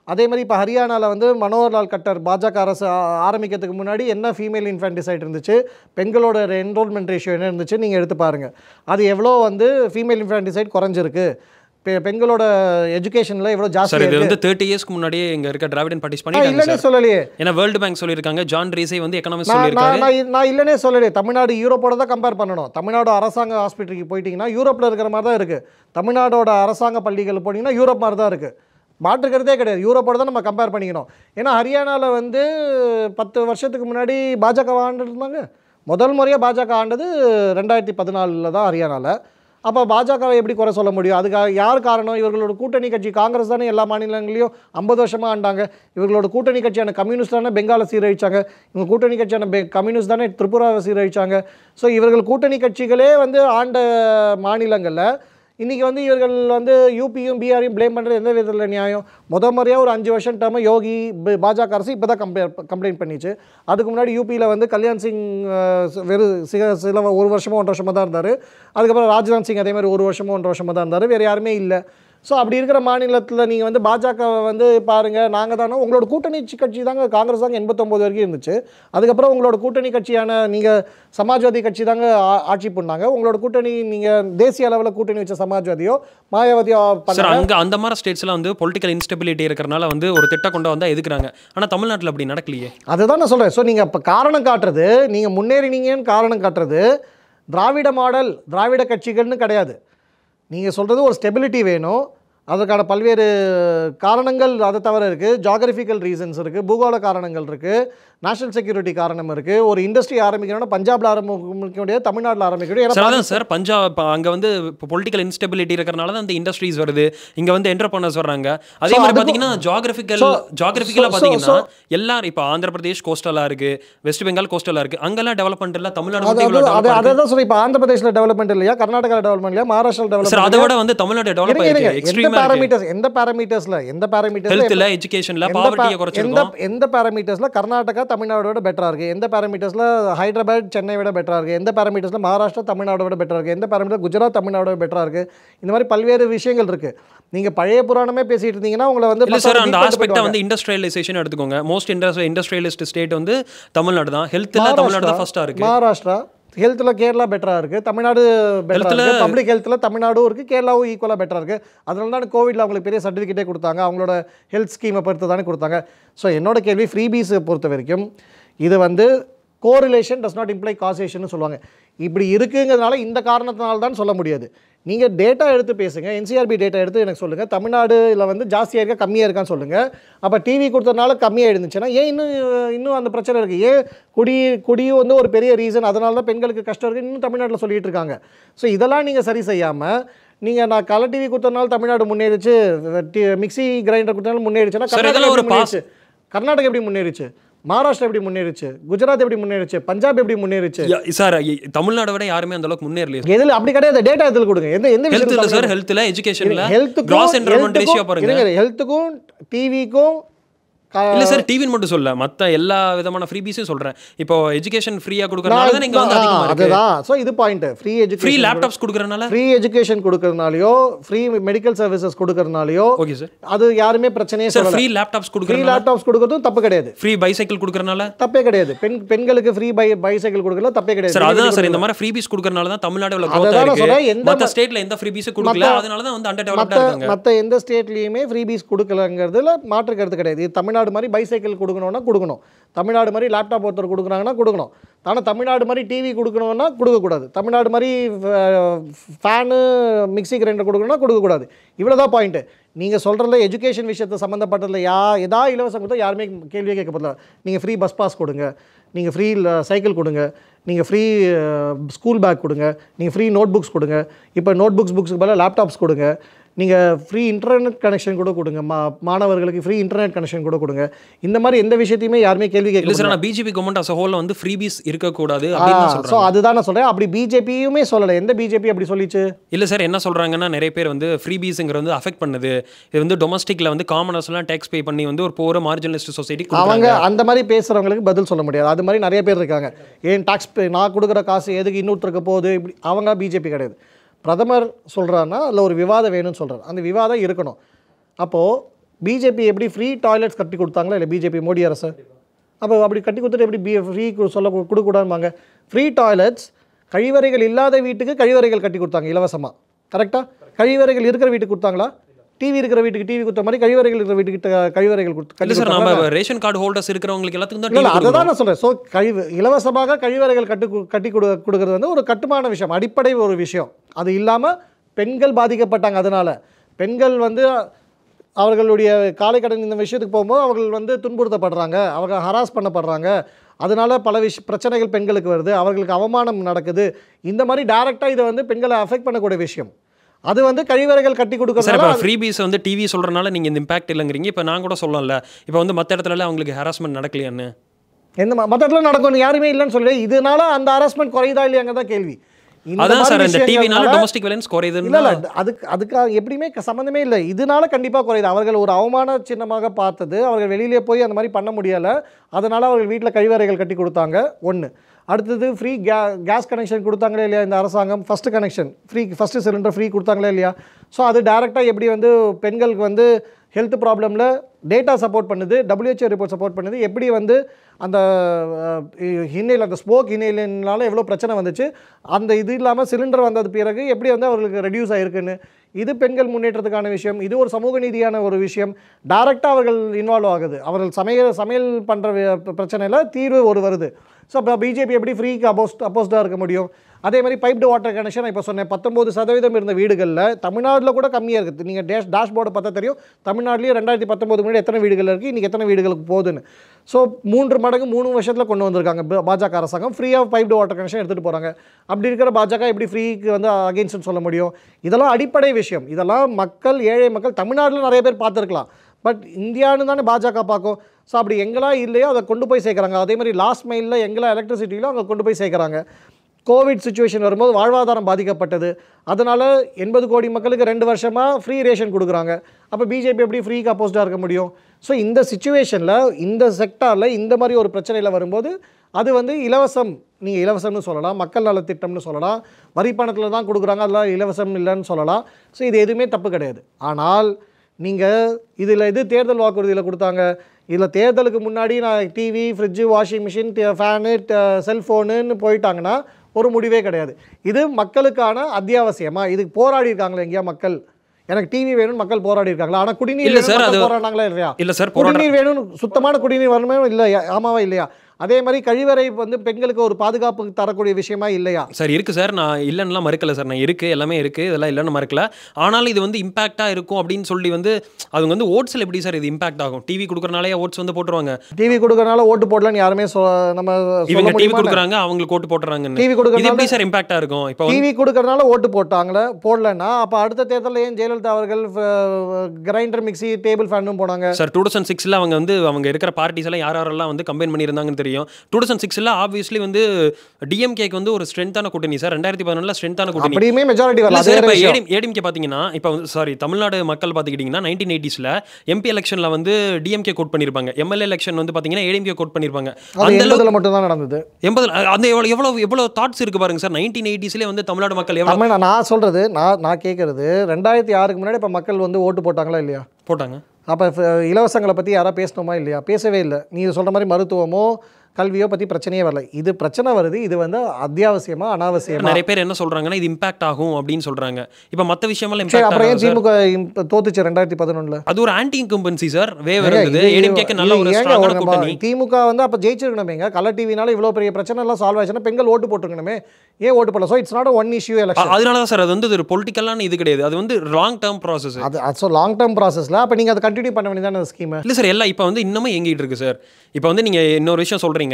அதே மாதிரி இப்போ ஹரியானாவில் வந்து மனோகர்லால் கட்டர் பாஜக அரசு ஆ- ஆரம்பிக்கிறதுக்கு முன்னாடி என்ன ஃபீமேல் இன்ஃபேன்டிசைட் இருந்துச்சு பெண்களோட என்ரோல்மெண்ட் ரேஷியோ என்ன இருந்துச்சு நீங்கள் எடுத்து பாருங்கள் அது எவ்வளோ வந்து ஃபீமேல் இன்ஃபேன்டிசைட் குறைஞ்சிருக்கு பெ- பெண்களோட எஜுகேஷனில் எவ்வளோ சார் ஜாஸ்தி இது இருக்கு வந்து தேர்ட்டி இயர்ஸ்க்கு முன்னாடியே இங்க இருக்க டிராவிடன் பார்ட்டிஸ் நான் பண்ணிட்டாங்க இல்லைன்னே சார் சொல்லலையே ஏன்னா வேர்ல்டு பேங்க் சொல்லியிருக்காங்க ஜான் ரீசை வந்து எக்கனாமிக்ஸ் நான் நான் சொல்லியிருக்காரு நான் இ- நான் இல்லைனே சொல்லலையே தமிழ்நாடு யூரோப்போட தான் கம்பேர் பண்ணணும் தமிழ்நாடு அரசாங்க ஹாஸ்பிட்டலுக்கு போயிட்டீங்கன்னா யூரோப்பில் இருக்கிற மாதிரி தான் இருக்குது தமிழ்நாடோட அரசாங்க பள்ளிகள் போனீங்கன்னா யூரோப் மாதிரி தான் இருக்குது மாற்றுக்கிறதே கிடையாது யூரோப்போட தான் நம்ம கம்பேர் பண்ணிக்கணும் ஏன்னா ஹரியானாவில் வந்து பத்து வருஷத்துக்கு முன்னாடி பாஜக ஆண்டு இருந்தாங்க முதல் முறையாக பாஜக ஆண்டது ரெண்டாயிரத்தி பதினாலில் தான் ஹரியானாவில் அப்போ பாஜகவை எப்படி குறை சொல்ல முடியும் அதுக்கு யார் காரணம் இவர்களோட கூட்டணி கட்சி காங்கிரஸ் தானே எல்லா மாநிலங்களையும் ஐம்பது வருஷமாக ஆண்டாங்க இவர்களோட கூட்டணி கட்சியான கம்யூனிஸ்ட் தானே பெங்காலை சீரழிச்சாங்க இவங்க கூட்டணி கட்சியான பெ கம்யூனிஸ்ட் தானே திரிபுராவை சீரழிச்சாங்க ஸோ இவர்கள் கூட்டணி கட்சிகளே வந்து ஆண்ட மாநிலங்களில் இன்றைக்கி வந்து இவர்கள் வந்து யூபியும் பிஆரையும் ப்ளேம் பண்ணுறது எந்த விதத்தில் நியாயம் முத முறையாக ஒரு அஞ்சு வருஷம் டேர்மு யோகி ப- பாஜக அரசு இப்போ தான் கம்ப்ளே கம்ப்ளைண்ட் பண்ணிச்சு அதுக்கு முன்னாடி யூபியில் வந்து கல்யாண் சிங் அஹ், சி- வெறும் சில சில ஒரு வருஷமோ ஒன்றரை வருஷமாக தான் இருந்தார் அதுக்கப்புறம் ராஜ்நாத் சிங் அதே மாதிரி ஒரு வருஷமோ ஒன்றரை வருஷமாக தான் இருந்தார் வேறு யாருமே இல்லை ஸோ அப்படி இருக்கிற மாநிலத்தில் நீங்கள் வந்து பாஜகவை வந்து பாருங்கள் நாங்கள் தானே உங்களோட கூட்டணி சி- கட்சி தாங்க காங்கிரஸ் தாங்க எண்பத்தொம்போது வரைக்கும் இருந்துச்சு அதுக்கப்புறம் உங்களோட கூட்டணி கட்சியான நீங்கள் சமாஜ்வாதி கட்சி தாங்க ஆ- ஆட்சி பண்ணாங்க உங்களோட கூட்டணி நீங்கள் தேசிய அளவில் கூட்டணி வச்ச சமாஜ்வாதியோ மாயாவதியோ சார் பண்ணாங்க அங்க அந்த மாதிரி ஸ்டேட்ஸ்லாம் வந்து பொலிட்டிக்கல் இன்ஸ்டெபிலிட்டி இருக்கிறனால வந்து ஒரு திட்டம் கொண்டு வந்தா எதுக்குறாங்க ஆனா தமிழ்நாட்டுல அப்படி நடக்கலையே அதுதான் நான் சொல்கிறேன் ஸோ நீங்கள் இப்போ காரணம் காட்டுறது நீங்கள் முன்னேறினீங்கன்னு காரணம் காட்டுறது திராவிட மாடல் திராவிட கட்சிகள்னு கிடையாது நீங்கள் சொல்கிறது ஒரு ஸ்டெபிலிட்டி வேணும் அதற்கான பல்வேறு காரணங்கள் அதை தவிர இருக்குது ஜாகிரபிக்கல் ரீசன்ஸ் இருக்குது பூகோள காரணங்கள் இருக்குது நேஷனல் செக்யூரிட்டி காரணம் இருக்குது ஒரு இண்டஸ்ட்ரி ஆரம்பிக்கணும்னா பஞ்சாப்ல ஆரம்பிக்க முடியாது தமிழ்நாட்டில் ஆரம்பிக்க முடியாது சார் ஏன்னா அதான் சார் பஞ்சாப் இப்ப அங்க வந்து இப்போ பொலிட்டிக்கல் இன்ஸ்டெபிலிட்டி இருக்கிறனால தான் அந்த இண்டஸ்ட்ரீஸ் வருது இங்க வந்து என்டர்பிரனர்ஸ் வர்றாங்க அதே So, மாதிரி அதுக்கும்- பாத்தீங்கன்னா ஜாகிரபிக்கல் So, ஜாகிரபிக்கலா so, பாத்தீங்கன்னா so- எல்லாரும் இப்போ ஆந்திர பிரதேஷ் கோஸ்டலா இருக்கு வெஸ்ட் பெங்கால் கோஸ்டலா இருக்கு அங்கெல்லாம் டெவலப்மெண்ட் இல்ல தமிழ்நாடு அது மட்டும் அது இவ்வளவு அது develop அதை ஆயிருக்கு. தான் சொல்லி இப்போ ஆந்திர பிரதேசில் டெவலப்மெண்ட் இல்லையா கர்நாடகா டெவலப்மெண்ட் இல்லையா மகாராஷ்டிரா சார் அதை டெவலப்மெண்ட் விட வந்து தமிழ்நாடு டெவலப் இருங்க இருங்க ஆயிருக்கு எந்த எக்ஸ்ட்ரீமா இருக்கு பேராமீட்டர்ஸ் எந்த பேராமீட்டர்ஸ்ல எந்த பேராமீட்டர்ஸ்ல ஹெல்த்ல எஜுகேஷன்ல எந்த பாவர்ட்டியை பா- எந்த குறைச்சிருக்கோம் எந்த பேராமீட்டர்ஸ்ல கர்நாடகா தமிழ்நாடோட பெட்டரா இருக்கு எந்த பேராமீட்டர்ஸ்ல ஹைதராபாத் சென்னை விட பெட்டரா இருக்கு எந்த பேராமீட்டர்ஸ்ல மகாராஷ்டிரா தமிழ்நாடோட விட பெட்டரா இருக்கு எந்த பேராமீட்டர் குஜராத் தமிழ்நாடோட பெட்டரா இருக்கு இந்த மாதிரி பல்வேறு விஷயங்கள் இருக்கு நீங்க பழைய புராணமே பேசிட்டு இருந்தீங்கன்னா உங்களை வந்து இல்ல சார் பசங்க அந்த beat பண்ணிட்டு ஆஸ்பெக்டை போயிடுவாங்க. வந்து இண்டஸ்ட்ரியலைசேஷன் எடுத்துக்கோங்க மோஸ்ட் இண்டஸ்ட்ரி இண்டஸ்ட்ரியலிஸ்ட் ஸ்டேட் வந்து தமிழ்நாடு தான் ஹெல்த்ல தமிழ்நாடு தான் ஃபர்ஸ்டா இருக்கு மகாராஷ்டிரா ஹெல்த்தில் கேரளா பெட்டராக இருக்குது தமிழ்நாடு பெட்டராக Healthல- இருக்குது பப்ளிக் ஹெல்த்தில் தமிழ்நாடும் இருக்குது கேரளாவும் ஈக்குவலாக பெட்டராக இருக்குது அதனால தான் கோவிட்ல அவங்களுக்கு பெரிய சர்டிஃபிகேட்டே கொடுத்தாங்க அவங்களோட ஹெல்த் ஸ்கீமை பொறுத்து தானே கொடுத்தாங்க ஸோ என்னோட கேள்வி ஃப்ரீபீஸை பொறுத்த வரைக்கும் இது வந்து correlation does not imply causation சொல்லுவாங்க இப்படி இருக்குங்கிறதுனால இந்த காரணத்தினால தான் சொல்ல முடியாது நீங்கள் டேட்டா எடுத்து பேசுங்க என்சிஆர்பி டேட்டா எடுத்து எனக்கு சொல்லுங்கள் தமிழ்நாடுல வந்து ஜாஸ்தியாக இருக்கா கம்மியாக இருக்கான்னு சொல்லுங்கள் அப்போ டிவி கொடுத்ததுனால கம்மியாக இருந்துச்சுன்னா ஏன் இன்னும் இன்னும் அந்த பிரச்சனை இருக்குது ஏன் குடி குடியும் வந்து ஒரு பெரிய ரீசன் அதனால தான் பெண்களுக்கு கஷ்டம் இருக்குது இன்னும் தமிழ்நாட்டில் சொல்லிட்டு இருக்காங்க ஸோ இதெல்லாம் நீங்கள் சரி செய்யாமல் நீங்கள் நான் கலர் டிவி கொடுத்தனால தமிழ்நாடு முன்னேறிச்சு டி- மிக்ஸி கிரைண்டர் கொடுத்தனால முன்னேறிச்சுன்னா Sir, கர்நாடகா இதெல்லாம் எப்படி ஒரு pass- முன்னேறிச்சு கர்நாடகா எப்படி முன்னேறிச்சு மகாராஷ்டிரா எப்படி முன்னேறிச்சு குஜராத் எப்படி முன்னேறிச்சு பஞ்சாப் எப்படி முன்னேறிச்சு சார் தமிழ்நாடை விட யாருமே அந்த அளவுக்கு முன்னேறல எதில் அப்படி கிடையாது டேட்டா எதில் கொடுங்க எந்த எந்த ஹெல்த் இல்ல விஷயத்துல சார் ஹெல்த்ல எஜுகேஷன்ல ஹெல்த்துக்கும் கிராஸ் என்ரோல்மெண்ட் ரேஷியோ பாருங்க ஹெல்த்துக்கும் டிவிக்கும் இல்ல சார் டிவின்னு மட்டும் சொல்ல மத்த எல்லா விதமான ஃப்ரீபீஸும் சொல்றேன் இப்போ எஜுகேஷன் ஃப்ரீயா கொடுக்கறனால தான் நீங்க வந்து அதிகமா இருக்கு அதுதான் ஸோ இது point free free education laptops கொடுக்கறனால ஃப்ரீ எஜுகேஷன் கொடுக்கறனாலயோ ஃப்ரீ மெடிக்கல் சர்வீசஸ் கொடுக்கறனாலயோ ஓகே சார் அது யாருமே பிரச்சனையே சார் சொல்லல ஃப்ரீ லேப்டாப்ஸ் ஃப்ரீ கொடுக்கறனால லேப்டாப்ஸ் கொடுக்கறதும் தப்பு கிடையாது ஃப்ரீ பைசைக்கிள் கொடுக்கறனால தப்பே கிடையாது பெண் பெண்களுக்கு ஃப்ரீ பை பைசைக்கிள் கொடுக்கல தப்பே கிடையாது சார் Free அதுதான் bike சார் இந்த மாதிரி ஃப்ரீபீஸ் கொடுக்கறனால தான் தமிழ்நாடு இவ்வளவு growth அதுதான் நான் இருக்கு சொல்றேன், எந்த மத்த ம- ஸ்டேட்ல எந்த ஃப்ரீபீஸ் கொடுக்கல மத்த- அதனால தான் வந்து அண்டர் மற்ற டெவலப்டா இருக்காங்க மற்ற எந்த ஸ்டேட்லேயுமே ஃப்ரீ பீஸ் கொடுக்கலங்கிறதுல மாற்று கருத்து கிடையாது இது தமிழ்நாடு மாதிரி பைசைக்கிள் கொடுக்கணும்னா கொடுக்கணும் தமிழ்நாடு மாதிரி லேப்டாப் ஒருத்தர் கொடுக்குறாங்கன்னா கொடுக்கணும் ஆனால் தமிழ்நாடு மாதிரி டிவி கொடுக்கணும்னா கொடுக்கக்கூடாது தமிழ்நாடு மாதிரி ஃபேனு மிக்ஸி கிரைண்டர் கொடுக்கணும்னா கொடுக்கக்கூடாது இவ்வளோ தான் பாயிண்ட்டு நீங்கள் சொல்கிறதுல எஜுகேஷன் விஷயத்தை சம்மந்தப்பட்டதில் யா எதா இலவசம் கொடுத்தா யாருமே கேள்வியே கேட்க போதில்ல நீங்கள் ஃப்ரீ பஸ் பாஸ் கொடுங்க நீங்கள் ஃப்ரீ சைக்கிள் கொடுங்க நீங்கள் ஃப்ரீ ஸ்கூல் பேக் கொடுங்க நீங்கள் ஃப்ரீ நோட் புக்ஸ் கொடுங்க இப்போ நோட் புக்ஸ் புக்ஸுக்கு பதிலாக லேப்டாப்ஸ் கொடுங்க நீங்கள் ஃப்ரீ இன்டர்நெட் கனெக்ஷன் கூட கொடுங்க மா மாணவர்களுக்கு ஃப்ரீ இன்டர்நெட் கனெக்ஷன் கூட கொடுங்க இந்த மாதிரி எந்த விஷயத்தையுமே யாருமே கேள்வி இல்ல கேட்க சார் நான் பிஜேபி கவர்மெண்ட் அஸ் ஹோல்ல வந்து ஃப்ரீபீஸ் இருக்கக்கூடாது அப்படின்னு தான் ஸோ சொல்றாங்க அதுதான் நான் சொல்கிறேன் அப்படி பிஜேபியுமே சொல்லலை எந்த பிஜேபி அப்படி சொல்லிச்சு இல்ல சார் என்ன சொல்றாங்கன்னா நிறைய பேர் வந்து ஃப்ரீபீஸ்ங்கிறது வந்து அஃபெக்ட் பண்ணுது இது வந்து டொமஸ்டிக்ல வந்து காமனர்ஸ் எல்லாம் டேக்ஸ் பே பண்ணி வந்து ஒரு போற மார்ஜினலிஸ்ட் சொசைட்டி அவங்க அந்த மாதிரி பேசுகிறவங்களுக்கு பதில் சொல்ல முடியாது அது மாதிரி நிறைய பேர் இருக்காங்க ஏன் டாக்ஸ் நான் கொடுக்குற காசு எதுக்கு இன்னொருத்தருக்கு போகுது இப்படி அவங்க பிஜேபி கிடையாது பிரதமர் சொல்கிறாருன்னா அதில் ஒரு விவாதம் வேணும்னு சொல்கிறார் அந்த விவாதம் இருக்கணும் அப்போது பிஜேபி எப்படி ஃப்ரீ டாய்லெட்ஸ் கட்டி கொடுத்தாங்களா இல்லை பிஜேபி மோடி அரசு அப்போ அப்படி கட்டி கொடுத்துட்டு எப்படி பி ஃப்ரீ சொல்ல கொடுக்கக்கூடாதுமாங்க ஃப்ரீ டாய்லெட்ஸ் கழிவறைகள் இல்லாத வீட்டுக்கு கழிவறைகள் கட்டி கொடுத்தாங்க இலவசமாக கரெக்டாக கழிவறைகள் இருக்கிற வீட்டுக்கு கொடுத்தாங்களா டிவி இருக்கிற வீட்டுக்கு டிவி கொடுத்த மாதிரி கழிவறைகள் இருக்கிற வீட்டுக்கு ட- கழிவறைகள் கொடுத்து இல்ல கட்டி சார் கொடுத்தாங்களா? நம்ம ரேஷன் கார்டு ஹோல்டர்ஸ் இருக்கிறவங்களுக்கு எல்லாத்துக்கும் தான் இல்லை இல்லை TV அதை கொடுக்கணும். தான் நான் சொல்கிறேன் ஸோ கழிவு இலவசமாக கழிவறைகள் கட்டு கு- கட்டி கொடு கொடுக்கறது வந்து ஒரு கட்டுமான விஷயம் அடிப்படை ஒரு விஷயம் அது இல்லாமல் பெண்கள் பாதிக்கப்பட்டாங்க அதனால் பெண்கள் வந்து அவர்களுடைய காலை கடன் இந்த விஷயத்துக்கு போகும்போது அவர்கள் வந்து துன்புறுத்தப்படுறாங்க அவங்க ஹராஸ் பண்ணப்படுறாங்க அதனால பல விஷ பிரச்சனைகள் பெண்களுக்கு வருது அவர்களுக்கு அவமானம் நடக்குது இந்த மாதிரி டைரெக்டாக இதை வந்து பெண்களை அஃபெக்ட் பண்ணக்கூடிய விஷயம் அது வந்து கழிவறைகள் கட்டி சார் இப்போ கொடுக்கறதுனால ஃப்ரீ பீஸ் வந்து டிவி சொல்றதுனால நீங்க இந்த இம்பாக்ட் இல்லைங்கிறீங்க இப்போ நான் கூட சொல்லலாம்ல இப்போ வந்து மற்ற இடத்துல அவங்களுக்கு ஹராஸ்மெண்ட் நடக்கலையான்னு எந்த மற்ற இடத்துல நடக்கும் யாருமே இல்லைன்னு சொல்லி இதனால அந்த ஹராஸ்மெண்ட் குறையுதா இல்லையாங்க தான் கேள்வி இந்த அதான் மாதிரி சார் இந்த டிவினால விஷயங்கள்னால- டொமஸ்டிக் வயலன்ஸ் இல்ல குறையுதுன்னு இல்ல அதுக்கு அதுக்காக எப்படியுமே க- சம்மந்தமே இல்லை இதனால கண்டிப்பாக குறையுது அவர்கள் ஒரு அவமான சின்னமாக பார்த்தது அவர்கள் வெளியிலே போய் அந்த மாதிரி பண்ண முடியலை அதனால அவர்கள் வீட்டில் கழிவறைகள் கட்டி கொடுத்தாங்க ஒன்று அடுத்தது ஃப்ரீ கே கேஸ் கனெக்ஷன் கொடுத்தாங்களே இல்லையா இந்த அரசாங்கம் first connection free first cylinder free கொடுத்தாங்களே இல்லையா ஸோ அது டேரெக்டாக எப்படி வந்து பெண்களுக்கு வந்து ஹெல்த் ப்ராப்ளமில் டேட்டா சப்போர்ட் பண்ணுது WHO ரிப்போர்ட் சப்போர்ட் பண்ணுது எப்படி வந்து அந்த ஹின்னைல் அந்த ஸ்மோக் ஹின்னைலினால எவ்வளோ பிரச்சனை வந்துச்சு அந்த இது இல்லாமல் சிலிண்டர் வந்தது பிறகு எப்படி வந்து அவர்களுக்கு ரெடியூஸ் ஆயிருக்குன்னு இது பெண்கள் முன்னேற்றத்துக்கான விஷயம் இது ஒரு சமூக நீதியான ஒரு விஷயம் டைரெக்டாக அவர்கள் இன்வால்வ் ஆகுது அவர்கள் சமையல் சமையல் பண்ணுற பிரச்சனையில் தீர்வு ஒரு வருது ஸோ அப்போ பிஜேபி எப்படி ஃப்ரீக்கு அப்போஸ்ட் அப்போஸ்டாக இருக்க முடியும் அதே மாதிரி பைப்டு வாட்டர் கனெக்ஷன் இப்போ சொன்னேன் பத்தொம்போது சதவீதம் இருந்த வீடுகளில் தமிழ்நாட்டில் கூட கம்மியாக இருக்குது நீங்கள் டேஷ் டேஷ்போர்டை பார்த்தா தெரியும் தமிழ்நாட்டிலேயே ரெண்டாயிரத்தி பத்தொம்போது முன்னாடி எத்தனை வீடுகள் இருக்குது இன்றைக்கி எத்தனை வீடுகளுக்கு போகுதுன்னு ஸோ மூன்று மடங்கு மூணு வருஷத்தில் கொண்டு வந்திருக்காங்க ப- பாஜக அரசாங்கம் ஃப்ரீயாக பைப்டு வாட்டர் கனெக்ஷன் எடுத்துகிட்டு போகிறாங்க அப்படி இருக்கிற பாஜக எப்படி ஃப்ரீக்கு வந்து அகெயின்ஸ்ட்னு சொல்ல முடியும் இதெல்லாம் அடிப்படை விஷயம் இதெல்லாம் மக்கள் ஏழை மக்கள் தமிழ்நாட்டில் நிறைய பேர் பார்த்துருக்கலாம் பட் இந்தியான்னு தானே பாஜக பார்க்கும் ஸோ அப்படி எங்கெல்லாம் இல்லையோ அதை கொண்டு போய் சேர்க்குறாங்க அதே மாதிரி லாஸ்ட் மைலில் எங்கெல்லாம் எலக்ட்ரிசிட்டியிலோ அங்கே கொண்டு போய் சேர்க்குறாங்க கோவிட் சுச்சுவேஷன் வரும்போது வாழ்வாதாரம் பாதிக்கப்பட்டது அதனால் எண்பது கோடி மக்களுக்கு ரெண்டு வருஷமாக ஃப்ரீ ரேஷன் கொடுக்குறாங்க அப்போ பிஜேபி எப்படி ஃப்ரீக்கு அப்போஸ்டாக இருக்க முடியும் ஸோ இந்த சுச்சுவேஷனில் இந்த செக்டாரில் இந்த மாதிரி ஒரு பிரச்சனையில் வரும்போது அது வந்து இலவசம் நீங்கள் இலவசம்னு சொல்லலாம் மக்கள் நலத் திட்டம்னு சொல்லலாம் வரி பணத்தில் தான் கொடுக்குறாங்க அதெல்லாம் இலவசம் இல்லைன்னு சொல்லலாம் ஸோ இது எதுவுமே தப்பு கிடையாது ஆனால் நீங்கள் இதில் எது தேர்தல் வாக்குறுதியில் கொடுத்தாங்க இதில் தேர்தலுக்கு முன்னாடி நான் TV fridge washing machine fan செல்ஃபோனுன்னு போயிட்டாங்கன்னா ஒரு முடிவே கிடையாது இது மக்களுக்கான அத்தியாவசியமா இதுக்கு போராடி இருக்காங்களா எங்கேயா மக்கள் எனக்கு டிவி வேணும்னு மக்கள் போராடி இருக்காங்களா ஆனால் குடிநீர் இல்ல வேணும்னு சார், மக்கள் அது- போராடினாங்களா இல்லையா இல்ல சார் போராடுற குடிநீர் வேணும் சுத்தமான குடிநீர் வரணுமே இல்லை ஆமாவா இல்லையா அதே மாதிரி கழிவறை வந்து பெண்களுக்கு ஒரு பாதுகாப்பு தரக்கூடிய விஷயமா இல்லையா சார் இருக்கு சார் நான் இல்லைன்னுலாம் மறுக்கல சார் நான் இருக்கு எல்லாமே இருக்கு இதெல்லாம் இல்லைன்னு மறுக்கல ஆனாலும் இது வந்து இம்பாக்டாக இருக்கும் அப்படின்னு சொல்லி வந்து அவங்க வந்து ஓட்ஸில் எப்படி சார் இது இம்பாக்ட் ஆகும் டிவி கொடுக்குறனாலே ஓட்ஸ் வந்து போட்டுருவாங்க டிவி கொடுக்கறனால ஓட்டு போடலன்னு யாருமே சொ- நம்ம சொல்ல இவங்க டிவி முடியுமா கொடுக்குறாங்க அவங்களுக்கு ஓட்டு போட்டுறாங்கன்னு டிவி இது கொடுக்கறனால எப்படி சார் இம்பாக்டாக இருக்கும் இப்போ வந்து டிவி கொடுக்கறனால ஓட்டு போட்டாங்களே போடலன்னா அப்போ அடுத்த தேர்தலில் ஏன் ஜெயலலிதா அவர்கள் கிரைண்டர் மிக்ஸி டேபிள் ஃபேனும் போனாங்க சார் டூ தௌசண்ட் சிக்ஸில் அவங்க வந்து அவங்க இருக்கிற பார்ட்டிஸ் எல்லாம் யார் யாரெல்லாம் வந்து கம்பைன் பண்ணியிருந்தாங்கன்னு தெரியும் டூ தௌசண்ட் சிக்ஸில் ஆப்வியஸ்லி வந்து டிஎம்கேக்கு வந்து ஒரு ஸ்ட்ரென்த்தான கூட்டணி சார் ரெண்டாயிரத்தி பதினொன்றில் ஸ்ட்ரென்த்தான கூட்டணி அப்படியுமே மெஜாரிட்டி வரல இல்ல அது சார் வேற இப்போ விஷயம். ஏடிஎம் ஏடிஎம்கே பார்த்தீங்கன்னா இப்போ சாரி தமிழ்நாடு மக்கள் பார்த்துக்கிட்டிங்கன்னா நைன்டீன் எயிட்டிஸில் எம்பி எலெக்ஷனில் வந்து டிஎம்கே கோட் பண்ணியிருப்பாங்க எம்எல்ஏ எலெக்ஷன் வந்து பார்த்தீங்கன்னா ஏடிஎம்கே கோட் பண்ணியிருப்பாங்க அது அந்த அளவுக்கு எண்பதுல மட்டும் தான் நடந்தது எண்பது அந்த எவ்வளோ எவ்வளோ எவ்வளோ தாட்ஸ் இருக்கு பாருங்க சார் நைன்டீன் எயிட்டிஸ்லேயே வந்து தமிழ்நாடு மக்கள் எவ்வளோ தமிழ் நான் சொல்றது நான் நான் கேட்கறது ரெண்டாயிரத்தி ஆறுக்கு முன்னாடி இப்போ மக்கள் வந்து ஓட்டு போட்டாங்களா இல்லையா போட்டாங்க அப்போ இலவசங்களை பற்றி யாராவது பேசணுமா இல்லையா பேசவே இல்லை நீ சொல்ற மாதிரி மருத்துவமோ கல்வியோ பற்றி பிரச்சனையே வரல இது பிரச்சனை வருது இது வந்து அத்தியாவசியமா அனாவசியமா நிறைய பேர் என்ன சொல்றாங்கன்னா இது இம்பாக்ட் ஆகும் அப்படின்னு சொல்றாங்க இப்போ மற்ற விஷயமெல்லாம் சரி இம்பாக்ட் அப்புறம் ஏன் ஆகும் சார் திமுக இப்ப தோத்துச்சு ரெண்டாயிரத்தி பதினொன்றில் அது ஒரு ஆன்டி இன்கம்பன்சி சார் வேவ் இருந்தது ஏடிஎம்கேக்கு நல்ல ஒரு ஸ்ட்ராங்கான கூட்டணி திமுக வந்து அப்போ ஜெயிச்சிருக்கணுமேங்க கலர் டிவினால இவ்வளோ பெரிய பிரச்சனை எல்லாம் சால்வ் ஆச்சுன்னா பெண்கள் ஓட்டு போட்டுருக்கணுமே ஏன் ஓட்டு போடல so it's not one issue election அதனால தான் சார் அது வந்து ஒரு பொலிட்டிக்கலான இது கிடையாது அது வந்து லாங் டேர்ம் ப்ராசஸ் அது அது ஸோ லாங் டேர்ம் ப்ராசஸில் அப்போ நீங்கள் அதை கண்டினியூ பண்ண வேண்டியதான அந்த ஸ்கீமை இல்லை சார் எல்லாம் இப்போ வந்து இன்னமும் எங்கிட்டு இருக்கு சார் இப்போ வந்து நீங்கள் இன்னொரு விஷயம் சொல்கிறீங்க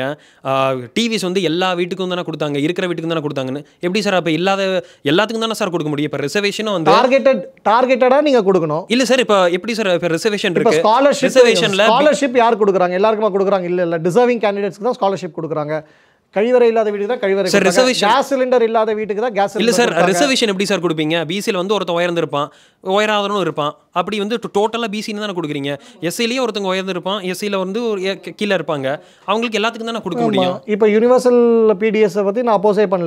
டிவிஸ் வந்து எல்லா வீட்டுக்கும் தானே கொடுத்தாங்க இருக்கிற வீட்டுக்கும் தானே கொடுத்தாங்கன்னு எப்படி சார் அப்போ இல்லாத எல்லாத்துக்கும் தானே சார் கொடுக்க முடியும் இப்போ ரிசர்வேஷனும் வந்து டார்கெட்டட் டார்கெட்டடாக நீங்கள் கொடுக்கணும் இல்லை சார் இப்போ எப்படி சார் இப்போ ரிசர்வேஷன் இப்போ இருக்கு ஸ்காலர்ஷிப் ரிசர்வேஷனில் ஸ்காலர்ஷிப் யார் கொடுக்குறாங்க எல்லாருக்குமா கொடுக்குறாங்க இல்லை இல்லை டிசர்விங் கேண்டிடேட்ஸ்க்கு தான் ஸ்காலர்ஷிப் கொடுக்குறாங்க கழிவறை இல்லாத வீட்டுக்கு தான் கழிவறை Sir, reservation- கேஸ் சிலிண்டர் இல்லாத வீட்டுக்கு தான் கேஸ் இல்லை சார் ரிசர்வேஷன் எப்படி சார் கொடுப்பீங்க பிசியில் வந்து ஒருத்தன் உயர்ந்திருப்பான் உயராதவனும் இருப்பான் அப்படி வந்து டோட்டலாக பிசின்னு தானே கொடுக்குறீங்க எஸ்சிலேயே ஒருத்தங்க உயர்ந்திருப்பான் எஸ்சியில் வந்து ஒரு ஏ- கீழே இருப்பாங்க அவங்களுக்கு எல்லாத்துக்கும் தானே கொடுக்க முடியும் இப்போ யூனிவர்சல் பிடிஎஸை பற்றி நான் அப்போஸே பண்ணல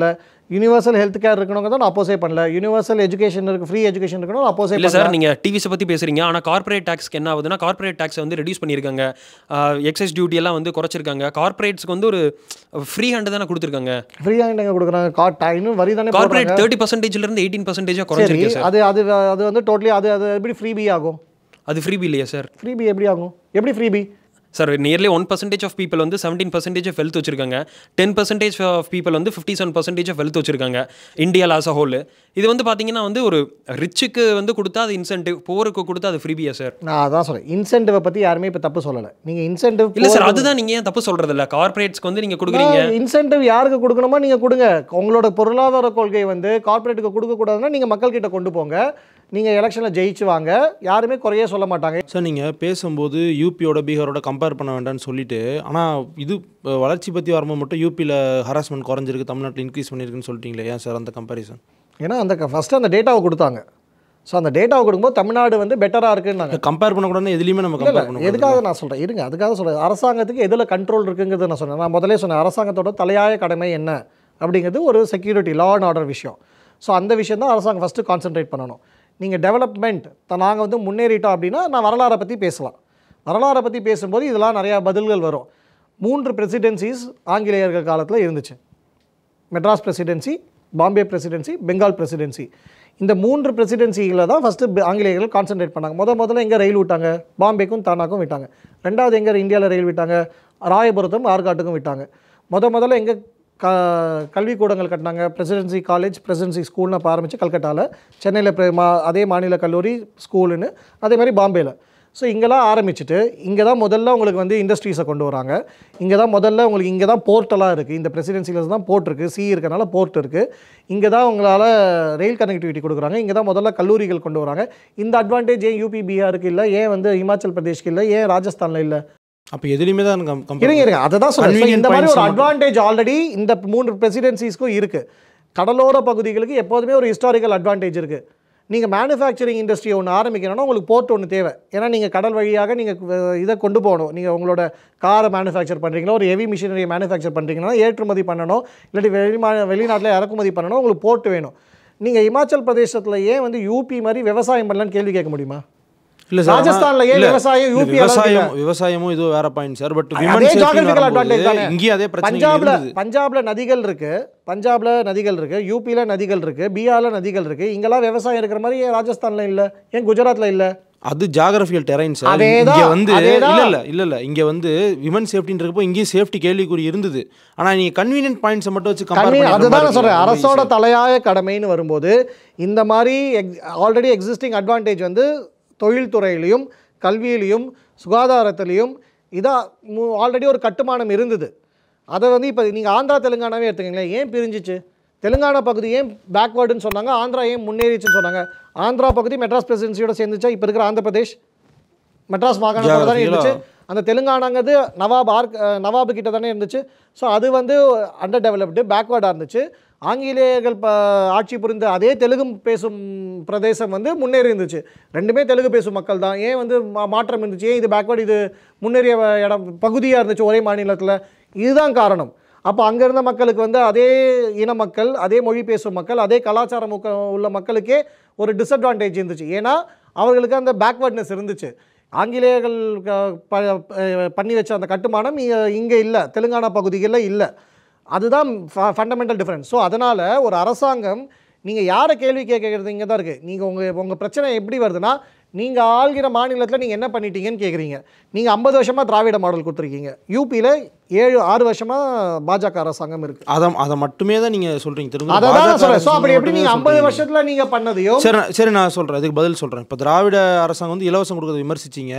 யூனிவர்சல் ஹெல்த் கேர் இருக்கணுங்க தான் நான் அப்போஸே பண்ணல யூனிவர்சல் எஜுகேஷன் இருக்கு ஃப்ரீ எஜுகேஷன் இருக்கணும் நான் அப்போஸே இல்லை பண்ணல சார் நீங்கள் டிவிஸை பற்றி பேசுகிறீங்க ஆனால் கார்ப்பரேட் டேக்ஸ்க்கு என்ன ஆகுதுன்னா கார்ப்பரேட் டேக்ஸை வந்து ரெடியூஸ் பண்ணியிருக்காங்க எக்ஸைஸ் டியூட்டி எல்லாம் வந்து குறைச்சிருக்காங்க கார்ப்பரேட்ஸ்க்கு வந்து ஒரு ஃப்ரீ ஹேண்டு தானே கொடுத்துருக்காங்க ஃப்ரீயாக எங்க கொடுக்குறாங்க கா இன்னும் வரி தானே கார்ப்பரேட் போடுறாங்க. தேர்ட்டி பர்சன்டேஜ்லேருந்து எயிட்டீன் பர்சன்டேஜாக சரி குறைஞ்சிருக்கு சார் அது அது அது வந்து டோட்டலி அது அது எப்படி ஃப்ரீ பி ஆகும் அது ஃப்ரீ இல்லையா சார் ஃப்ரீ பி எப்படி ஆகும் எப்படி free be sir nearly one percentage of people வந்து செவன்டீன் பர்சன்டேஜ் ஆஃப் வெல்த் வச்சிருக்காங்க டென் பர்சன்டேஜ் ஆஃப் பீப்பிள் வந்து fifty seven percentage of wealth வச்சிருக்காங்க இந்தியாவில் ஆஸ் அ ஹோல் இது வந்து பார்த்தீங்கன்னா வந்து ஒரு ரிச்சுக்கு வந்து கொடுத்தா அது இன்சென்டிவ் போருக்கு கொடுத்தா அது ஃப்ரீபியா சார் நான் அதான் சொல்றேன் இன்சென்டிவை பற்றி யாருமே இப்போ தப்பு சொல்லலை நீங்கள் இன்சென்டிவ் இல்லை சார் அதுதான் நீங்கள் ஏன் தப்பு சொல்றது இல்ல கார்ப்பரேட்ஸ்க்கு வந்து நீங்கள் கொடுக்குறீங்க இன்சென்டிவ் யாருக்கு கொடுக்கணுமோ நீங்கள் கொடுங்க உங்களோட பொருளாதார கொள்கை வந்து கார்ப்பரேட்டுக்கு கொடுக்கக்கூடாதுன்னா நீங்கள் மக்கள்கிட்ட கொண்டு போங்க நீங்கள் எலெக்ஷனில் ஜெயிச்சு வாங்க யாருமே குறையே சொல்ல மாட்டாங்க சார் நீங்கள் பேசும்போது யூபியோட பீகாரோட கம்பேர் பண்ண வேண்டாம்னு சொல்லிட்டு ஆனால் இது அஹ், வளர்ச்சி பற்றி வரும்போது மட்டும் யூபியில் ஹராஸ்மெண்ட் குறைஞ்சிருக்கு தமிழ்நாட்டில் இன்க்ரீஸ் பண்ணியிருக்குன்னு சொல்லிட்டீங்களே ஏன் சார் அந்த கம்பேரிசன் ஏன்னா அந்த ஃபஸ்ட்டு அந்த டேட்டாவை கொடுத்தாங்க ஸோ அந்த டேட்டாவை கொடுக்கும்போது தமிழ்நாடு வந்து பெட்டராக இருக்குன்னாங்க கம்பேர் பண்ணக்கூடாதுன்னு எதுலையுமே நம்ம இல்ல, கம்பேர் இல்ல, பண்ணக்கூடாது எதுக்காக நான் சொல்கிறேன் இருங்க அதுக்காக சொல்கிறேன் அரசாங்கத்துக்கு எதில் கண்ட்ரோல் இருக்குங்கிறது நான் சொன்னேன் நான் முதலே சொன்னேன் அரசாங்கத்தோட தலையாய கடமை என்ன அப்படிங்கிறது ஒரு செக்யூரிட்டி லா அண்ட் ஆர்டர் விஷயம் ஸோ அந்த விஷயம் தான் அரசாங்கம் ஃபஸ்ட்டு கான்சென்ட்ரேட் பண்ணணும் நீங்கள் டெவலப்மெண்ட் நாங்கள் வந்து முன்னேறிட்டோம் அப்படின்னா நான் வரலாறை பற்றி பேசலாம் வரலாறை பற்றி பேசும்போது இதெல்லாம் நிறையா பதில்கள் வரும் மூன்று பிரசிடென்சிஸ் ஆங்கிலேயர்கள் காலத்தில் இருந்துச்சு Madras presidency Bombay presidency Bengal presidency இந்த மூன்று பிரசிடென்சிகளை தான் ஃபஸ்ட்டு ஆங்கிலேயர்கள் கான்சென்ட்ரேட் பண்ணாங்க முத முதல்ல எங்கே ரயில் விட்டாங்க பாம்பேக்கும் தானாக்கும் விட்டாங்க ரெண்டாவது எங்கே இந்தியாவில் ரயில் விட்டாங்க ராயபுரத்தும் ஆர்காட்டுக்கும் விட்டாங்க முத முதல்ல எங்கே க கல்விக்கூடங்கள் கட்டினாங்க பிரசிடென்சி காலேஜ் பிரசிடென்சி ஸ்கூல்னு அப்போ ஆரம்பித்து கல்கட்டாவில் சென்னையில் பிர- மா- அதே மாநில கல்லூரி ஸ்கூலுன்னு அதே மாதிரி பாம்பேயில் ஸோ இங்கெல்லாம் ஆரம்பிச்சுட்டு இங்கே தான் முதல்ல உங்களுக்கு வந்து இண்டஸ்ட்ரீஸை கொண்டு வராங்க இங்கே தான் முதல்ல உங்களுக்கு இங்கே தான் போர்ட்டெல்லாம் இருக்குது இந்த பிரசிடென்சியில் தான் போர்ட் இருக்குது சி இருக்கனால போர்ட் இருக்குது இங்கே தான் உங்களால் ரயில் கனெக்டிவிட்டி கொடுக்குறாங்க இங்கே தான் முதல்ல கல்லூரிகள் கொண்டு வராங்க இந்த அட்வான்டேஜ் ஏன் யூபி பீகாருக்கு இல்லை ஏன் வந்து இமாச்சல் பிரதேஷ்க்கு இல்லை ஏன் ராஜஸ்தானில் இல்லை அப்போ எதுலையுமே தான் இருங்க கம்பேர் இருங்க அதை தான் சொல்றேன் So, Convenient இந்த மாதிரி ஒரு points மட்டும். அட்வான்டேஜ் ஆல்ரெடி இந்த மூன்று பிரசிடென்சிஸ்க்கும் இருக்கு கடலோர பகுதிகளுக்கு எப்போதுமே ஒரு ஹிஸ்டாரிக்கல் அட்வான்டேஜ் இருக்கு நீங்கள் மேனுஃபேக்சரிங் இண்டஸ்ட்ரியை ஒன்று ஆரம்பிக்கணும்னா உங்களுக்கு போர்ட் ஒன்று தேவை ஏன்னா நீங்கள் கடல் வழியாக நீங்கள் இதை கொண்டு போகணும் நீங்கள் உங்களோட காரை மேனுஃபேக்சர் பண்ணுறீங்களோ ஒரு ஹெவி மிஷினரியை மேனுஃபேக்சர் பண்ணுறீங்கன்னா ஏற்றுமதி பண்ணணும் இல்லாட்டி வெளிமா வெளிநாட்டில் இறக்குமதி பண்ணணும் உங்களுக்கு போர்ட் வேணும் நீங்கள் இமாச்சல் பிரதேசத்தில் ஏன் வந்து யூபி மாதிரி விவசாயம் பண்ணலான்னு கேள்வி கேட்க முடியுமா இல்ல சார் ராஜஸ்தான்ல ஏன் இல்ல, விவசாயம் இல்ல, UP அளவுக்கு விவசாயம் விவசாயமும் இதுவும் வேற பாயிண்ட் சார் பட் அதே ஜாகிரபிக்கல் அட்வான்டேஜ் தானே இங்கேயும் அதே பிரச்சனை பஞ்சாப்ல இருந்தது பஞ்சாப்ல நதிகள் இருக்கு பஞ்சாப்ல நதிகள் இருக்கு யூபில நதிகள் இருக்கு பீகார்ல நதிகள் இருக்கு இங்கெல்லாம் விவசாயம் இருக்கிற மாதிரி ஏன் ராஜஸ்தான்ல இல்ல ஏன் குஜராத்ல இல்ல அது ஜாகிரபியல் டெரைன் சார் அதேதான், இங்க வந்து அதேதான். இல்ல இல்ல இல்ல இல்ல இங்க வந்து விமன் சேஃப்டின்றப்போ இங்கேயும் சேஃப்டி கேள்விக்குறி இருந்தது ஆனா நீங்க கன்வீனியன்ட் பாயிண்ட்ஸை மட்டும் வச்சு கம்மி கம்பேர் அதுதான் நான் சொல்றேன் அரசோட தலையாய கடமைன்னு வரும்போது இந்த மாதிரி ஆல்ரெடி எக்ஸிஸ்டிங் அட்வான்டேஜ் வந்து தொழில்துறையிலையும் கல்வியிலையும் சுகாதாரத்திலையும் இதாக ஆல்ரெடி ஒரு கட்டுமானம் இருந்தது அதை வந்து இப்போ நீங்கள் ஆந்திரா தெலுங்கானாவே எடுத்துக்கங்களேன் ஏன் பிரிஞ்சிச்சு தெலுங்கானா பகுதி ஏன் பேக்வேர்டுன்னு சொன்னாங்க ஆந்திரா ஏன் முன்னேறிச்சுன்னு சொன்னாங்க ஆந்திரா பகுதி மெட்ராஸ் பிரசிடென்சியோட சேர்ந்துச்சா இப்போ இருக்கிற ஆந்திர பிரதேஷ் மெட்ராஸ் மாகாணத்தோட தானே இருந்துச்சு அந்த தெலுங்கானாங்கிறது நவாப் ஆர்க் அஹ் நவாபு கிட்ட தானே இருந்துச்சு ஸோ அது வந்து அண்டர் டெவலப்டு பேக்வேர்டாக இருந்துச்சு ஆங்கிலேயர்கள் ப ஆட்சி புரிந்த அதே தெலுங்கு பேசும் பிரதேசம் வந்து முன்னேறி இருந்துச்சு ரெண்டுமே தெலுங்கு பேசும் மக்கள் தான் ஏன் வந்து மா- மாற்றம் இருந்துச்சு ஏன் இது பேக்வேர்டு இது முன்னேறிய வ- இடம் பகுதியாக இருந்துச்சு ஒரே மாநிலத்தில் இதுதான் காரணம் அப்போ அங்கே இருந்த மக்களுக்கு வந்து அதே இன மக்கள் அதே மொழி பேசும் மக்கள் அதே கலாச்சாரம் முக்க- உள்ள மக்களுக்கே ஒரு டிஸ்அட்வான்டேஜ் இருந்துச்சு ஏன்னா அவர்களுக்கு அந்த பேக்வேர்ட்னஸ் இருந்துச்சு ஆங்கிலேயர்கள் க- ப- ப- பண்ணி வச்ச அந்த கட்டுமானம் இங்கே இல்லை தெலுங்கானா பகுதிகளில் இல்லை அதுதான் ஃபண்டமெண்டல் டிஃப்ரென்ஸ் ஸோ அதனால் ஒரு அரசாங்கம் நீங்கள் யாரை கேள்வி கேட்கறது இங்கே தான் இருக்குது நீங்கள் உங்கள் உங்கள் பிரச்சனை எப்படி வருதுன்னா நீங்கள் ஆள்கிற மாநிலத்தில் நீங்கள் என்ன பண்ணிட்டீங்கன்னு கேட்குறீங்க நீங்கள் ஐம்பது வருஷமாக திராவிட மாடல் கொடுத்துருக்கீங்க யூபியில் ஏழு ஆறு வருஷமாக பாஜக அரசாங்கம் இருக்குது அதை அதை மட்டுமே தான் நீங்க சொல்றீங்க திரும்ப அதை தான் நான் சொல்கிறேன் ஸோ பாஜக அப்படி எப்படி மட்டுமே நீங்கள் ஐம்பது சொல்றீங்க. வருஷத்தில் நீங்கள் பண்ணதையும் சரி நான்- சரி நான் சொல்கிறேன் இதுக்கு பதில் சொல்கிறேன் இப்போ திராவிட அரசாங்கம் வந்து இலவசம் கொடுக்கறத விமர்சிச்சிங்க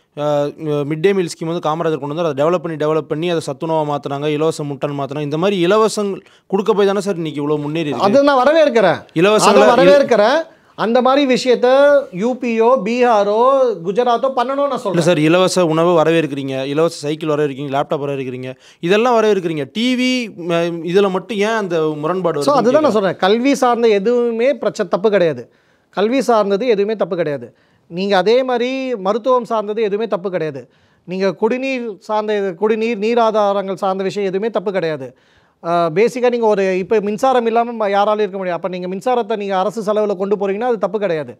மிட் டே மீல் ஸ்கீம் வந்து காமராஜர் கொண்டு வந்து அதை டெவலப் பண்ணி டெவலப் பண்ணி அதை சத்துணவாக மாற்றினாங்க இலவச முட்டன் மாற்றினாங்க இந்த மாதிரி இலவசம் கொடுக்க போய் தானே சார் இன்னைக்கு இவ்வளோ முன்னேறி இருக்கு அது நான் வரவேற்கிறேன் இலவசங்கள- அதை வரவேற்கிறேன் அந்த மாதிரி விஷயத்த யூபியோ பீகாரோ குஜராத்தோ பண்ணணும்னு நான் இல்லை சொல்றேன் சார் இலவச உணவு வரவேற்கிறீங்க இலவச சைக்கிள் வரவேற்கிறீங்க லேப்டாப் வரவேற்கிறீங்க இதெல்லாம் வரவேற்கிறீங்க டிவி இதில் மட்டும் ஏன் அந்த முரண்பாடு ஸோ வருதுன்னு அதுதான் நான் சொல்றேன் கல்வி சார்ந்த எதுவுமே பிரச்சனை தப்பு கிடையாது கல்வி சார்ந்தது எதுவுமே தப்பு கிடையாது நீங்கள் அதே மாதிரி மருத்துவம் சார்ந்தது எதுவுமே தப்பு கிடையாது நீங்கள் குடிநீர் சார்ந்த இது- குடிநீர் நீர் ஆதாரங்கள் சார்ந்த விஷயம் எதுவுமே தப்பு கிடையாது பேசிக்காக நீங்கள் ஒரு இப்போ மின்சாரம் இல்லாமல் யாராலும் இருக்க முடியாது அப்போ நீங்கள் மின்சாரத்தை நீங்கள் அரசு செலவில் கொண்டு போகிறீங்கன்னா அது தப்பு கிடையாது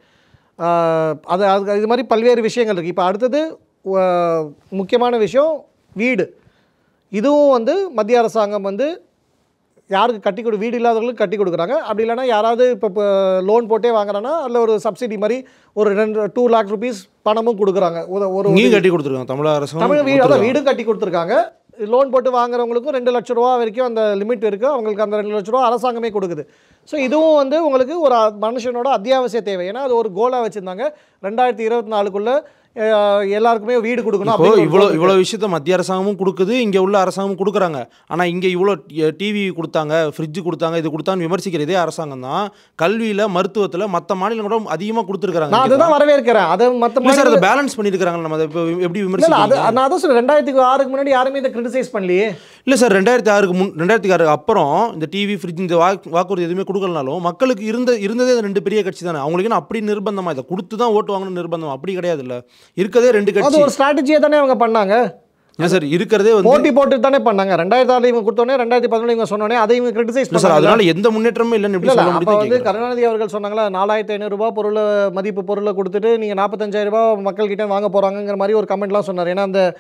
ஆஹ் அது அது இது மாதிரி பல்வேறு விஷயங்கள் இருக்குது இப்போ அடுத்தது ஆஹ் முக்கியமான விஷயம் வீடு இதுவும் வந்து மத்திய அரசாங்கம் வந்து யாருக்கு கட்டி கொடு வீடு இல்லாதவங்களுக்கு கட்டி கொடுக்குறாங்க அப்படி இல்லைன்னா யாராவது இப்போ இப்போ லோன் போட்டே வாங்குறாங்கன்னா அதில் ஒரு சப்சிடி மாதிரி ஒரு ரெண்டு டூ லேக் ருபீஸ் பணமும் கொடுக்குறாங்க ஒரு ஒரு இங்கேயும் கட்டி கொடுத்துருக்காங்க தமிழக அரசு தமிழ் வீடு அதான் வீடும் கட்டி கொடுத்துருக்காங்க லோன் போட்டு வாங்குறவங்களுக்கும் ரெண்டு லட்ச ரூபா வரைக்கும் அந்த லிமிட் இருக்குது அவங்களுக்கு அந்த ரெண்டு லட்ச ரூபா அரசாங்கமே கொடுக்குது ஸோ இதுவும் வந்து உங்களுக்கு ஒரு அ- மனுஷனோட அத்தியாவசிய தேவை ஏன்னா அது ஒரு கோலாக வச்சுருந்தாங்க ரெண்டாயிரத்தி இருபத்தி நாலுக்குள்ளே எல்லாருக்குமே வீடு கொடுக்கணும் இப்போ அப்படின்னு ஒரு இவ்வளோ goal இவ்வளோ விஷயத்த மத்திய அரசாங்கமும் கொடுக்குது இங்கே உள்ள அரசாங்கமும் கொடுக்குறாங்க ஆனால் இங்கே இவ்வளோ டிவி கொடுத்தாங்க ஃப்ரிட்ஜ் கொடுத்தாங்க இது கொடுத்தான்னு விமர்சிக்கிற இதே அரசாங்கம் தான் கல்வியில் மருத்துவத்தில் மற்ற மாநிலம் கூட அதிகமாக கொடுத்துருக்காங்க நான் அதுதான் வரவேற்கிறேன் அதை மற்ற இல்லை சார் அதை பேலன்ஸ் பண்ணியிருக்காங்க நம்ம அதை இப்போ எப்படி இல்ல இல்ல, அது விமர்சிக்கலாம் நான் அதான் சொல்றேன் ரெண்டாயிரத்துக்கு ஆறுக்கு முன்னாடி யாருமே இதை கிரிட்டிசைஸ் பண்ணலையே இல்லை சார் ரெண்டாயிரத்தி ஆறுக்கு முன் ரெண்டாயிரத்தி ஆறுக்கு அப்புறம் இந்த டிவி ஃப்ரிட்ஜ் இந்த வாக்கு வாக்குறுதி எதுவுமே கொடுக்கலனாலும் மக்களுக்கு இருந்த இருந்ததே அந்த ரெண்டு பெரிய கட்சி தானே அவங்களுக்கு என்ன அப்படி நிர்பந்தமா இதை கொடுத்து தான் ஓட்டு வாங்கணும் நிர்பந்தம் அப்படி கிடையாது இல்லை இருக்கதே ரெண்டு அது கட்சி ஒரு ஸ்ட்ராட்டஜியை தானே அவங்க பண்ணாங்க இல்லை சார் இருக்கிறதே வந்து போட்டி போட்டு தானே பண்ணாங்க ரெண்டாயிரத்தி ஆறுல இவங்க கொடுத்தோன்னே ரெண்டாயிரத்தி பதினொன்று இவங்க சொன்னோன்னே அதை இவங்க கிரிட்டிசைஸ் இல்லை சார் பண்ணாங்க அதனால எந்த முன்னேற்றமும் இல்லைன்னு எப்படி இல்ல சொல்ல அப்போ வந்து முடியுது கருணாநிதி அவர்கள் சொன்னாங்களா நாலாயிரத்தி ஐநூறுரூபா பொருளை மதிப்பு பொருளை கொடுத்துட்டு நீங்கள் நாற்பத்தஞ்சாயிரம் ரூபாய் மக்கள்கிட்ட வாங்க போகிறாங்கங்கிற மாதிரி ஒரு கமெண்ட்லாம் சொன்னார் ஏன்னா அந்த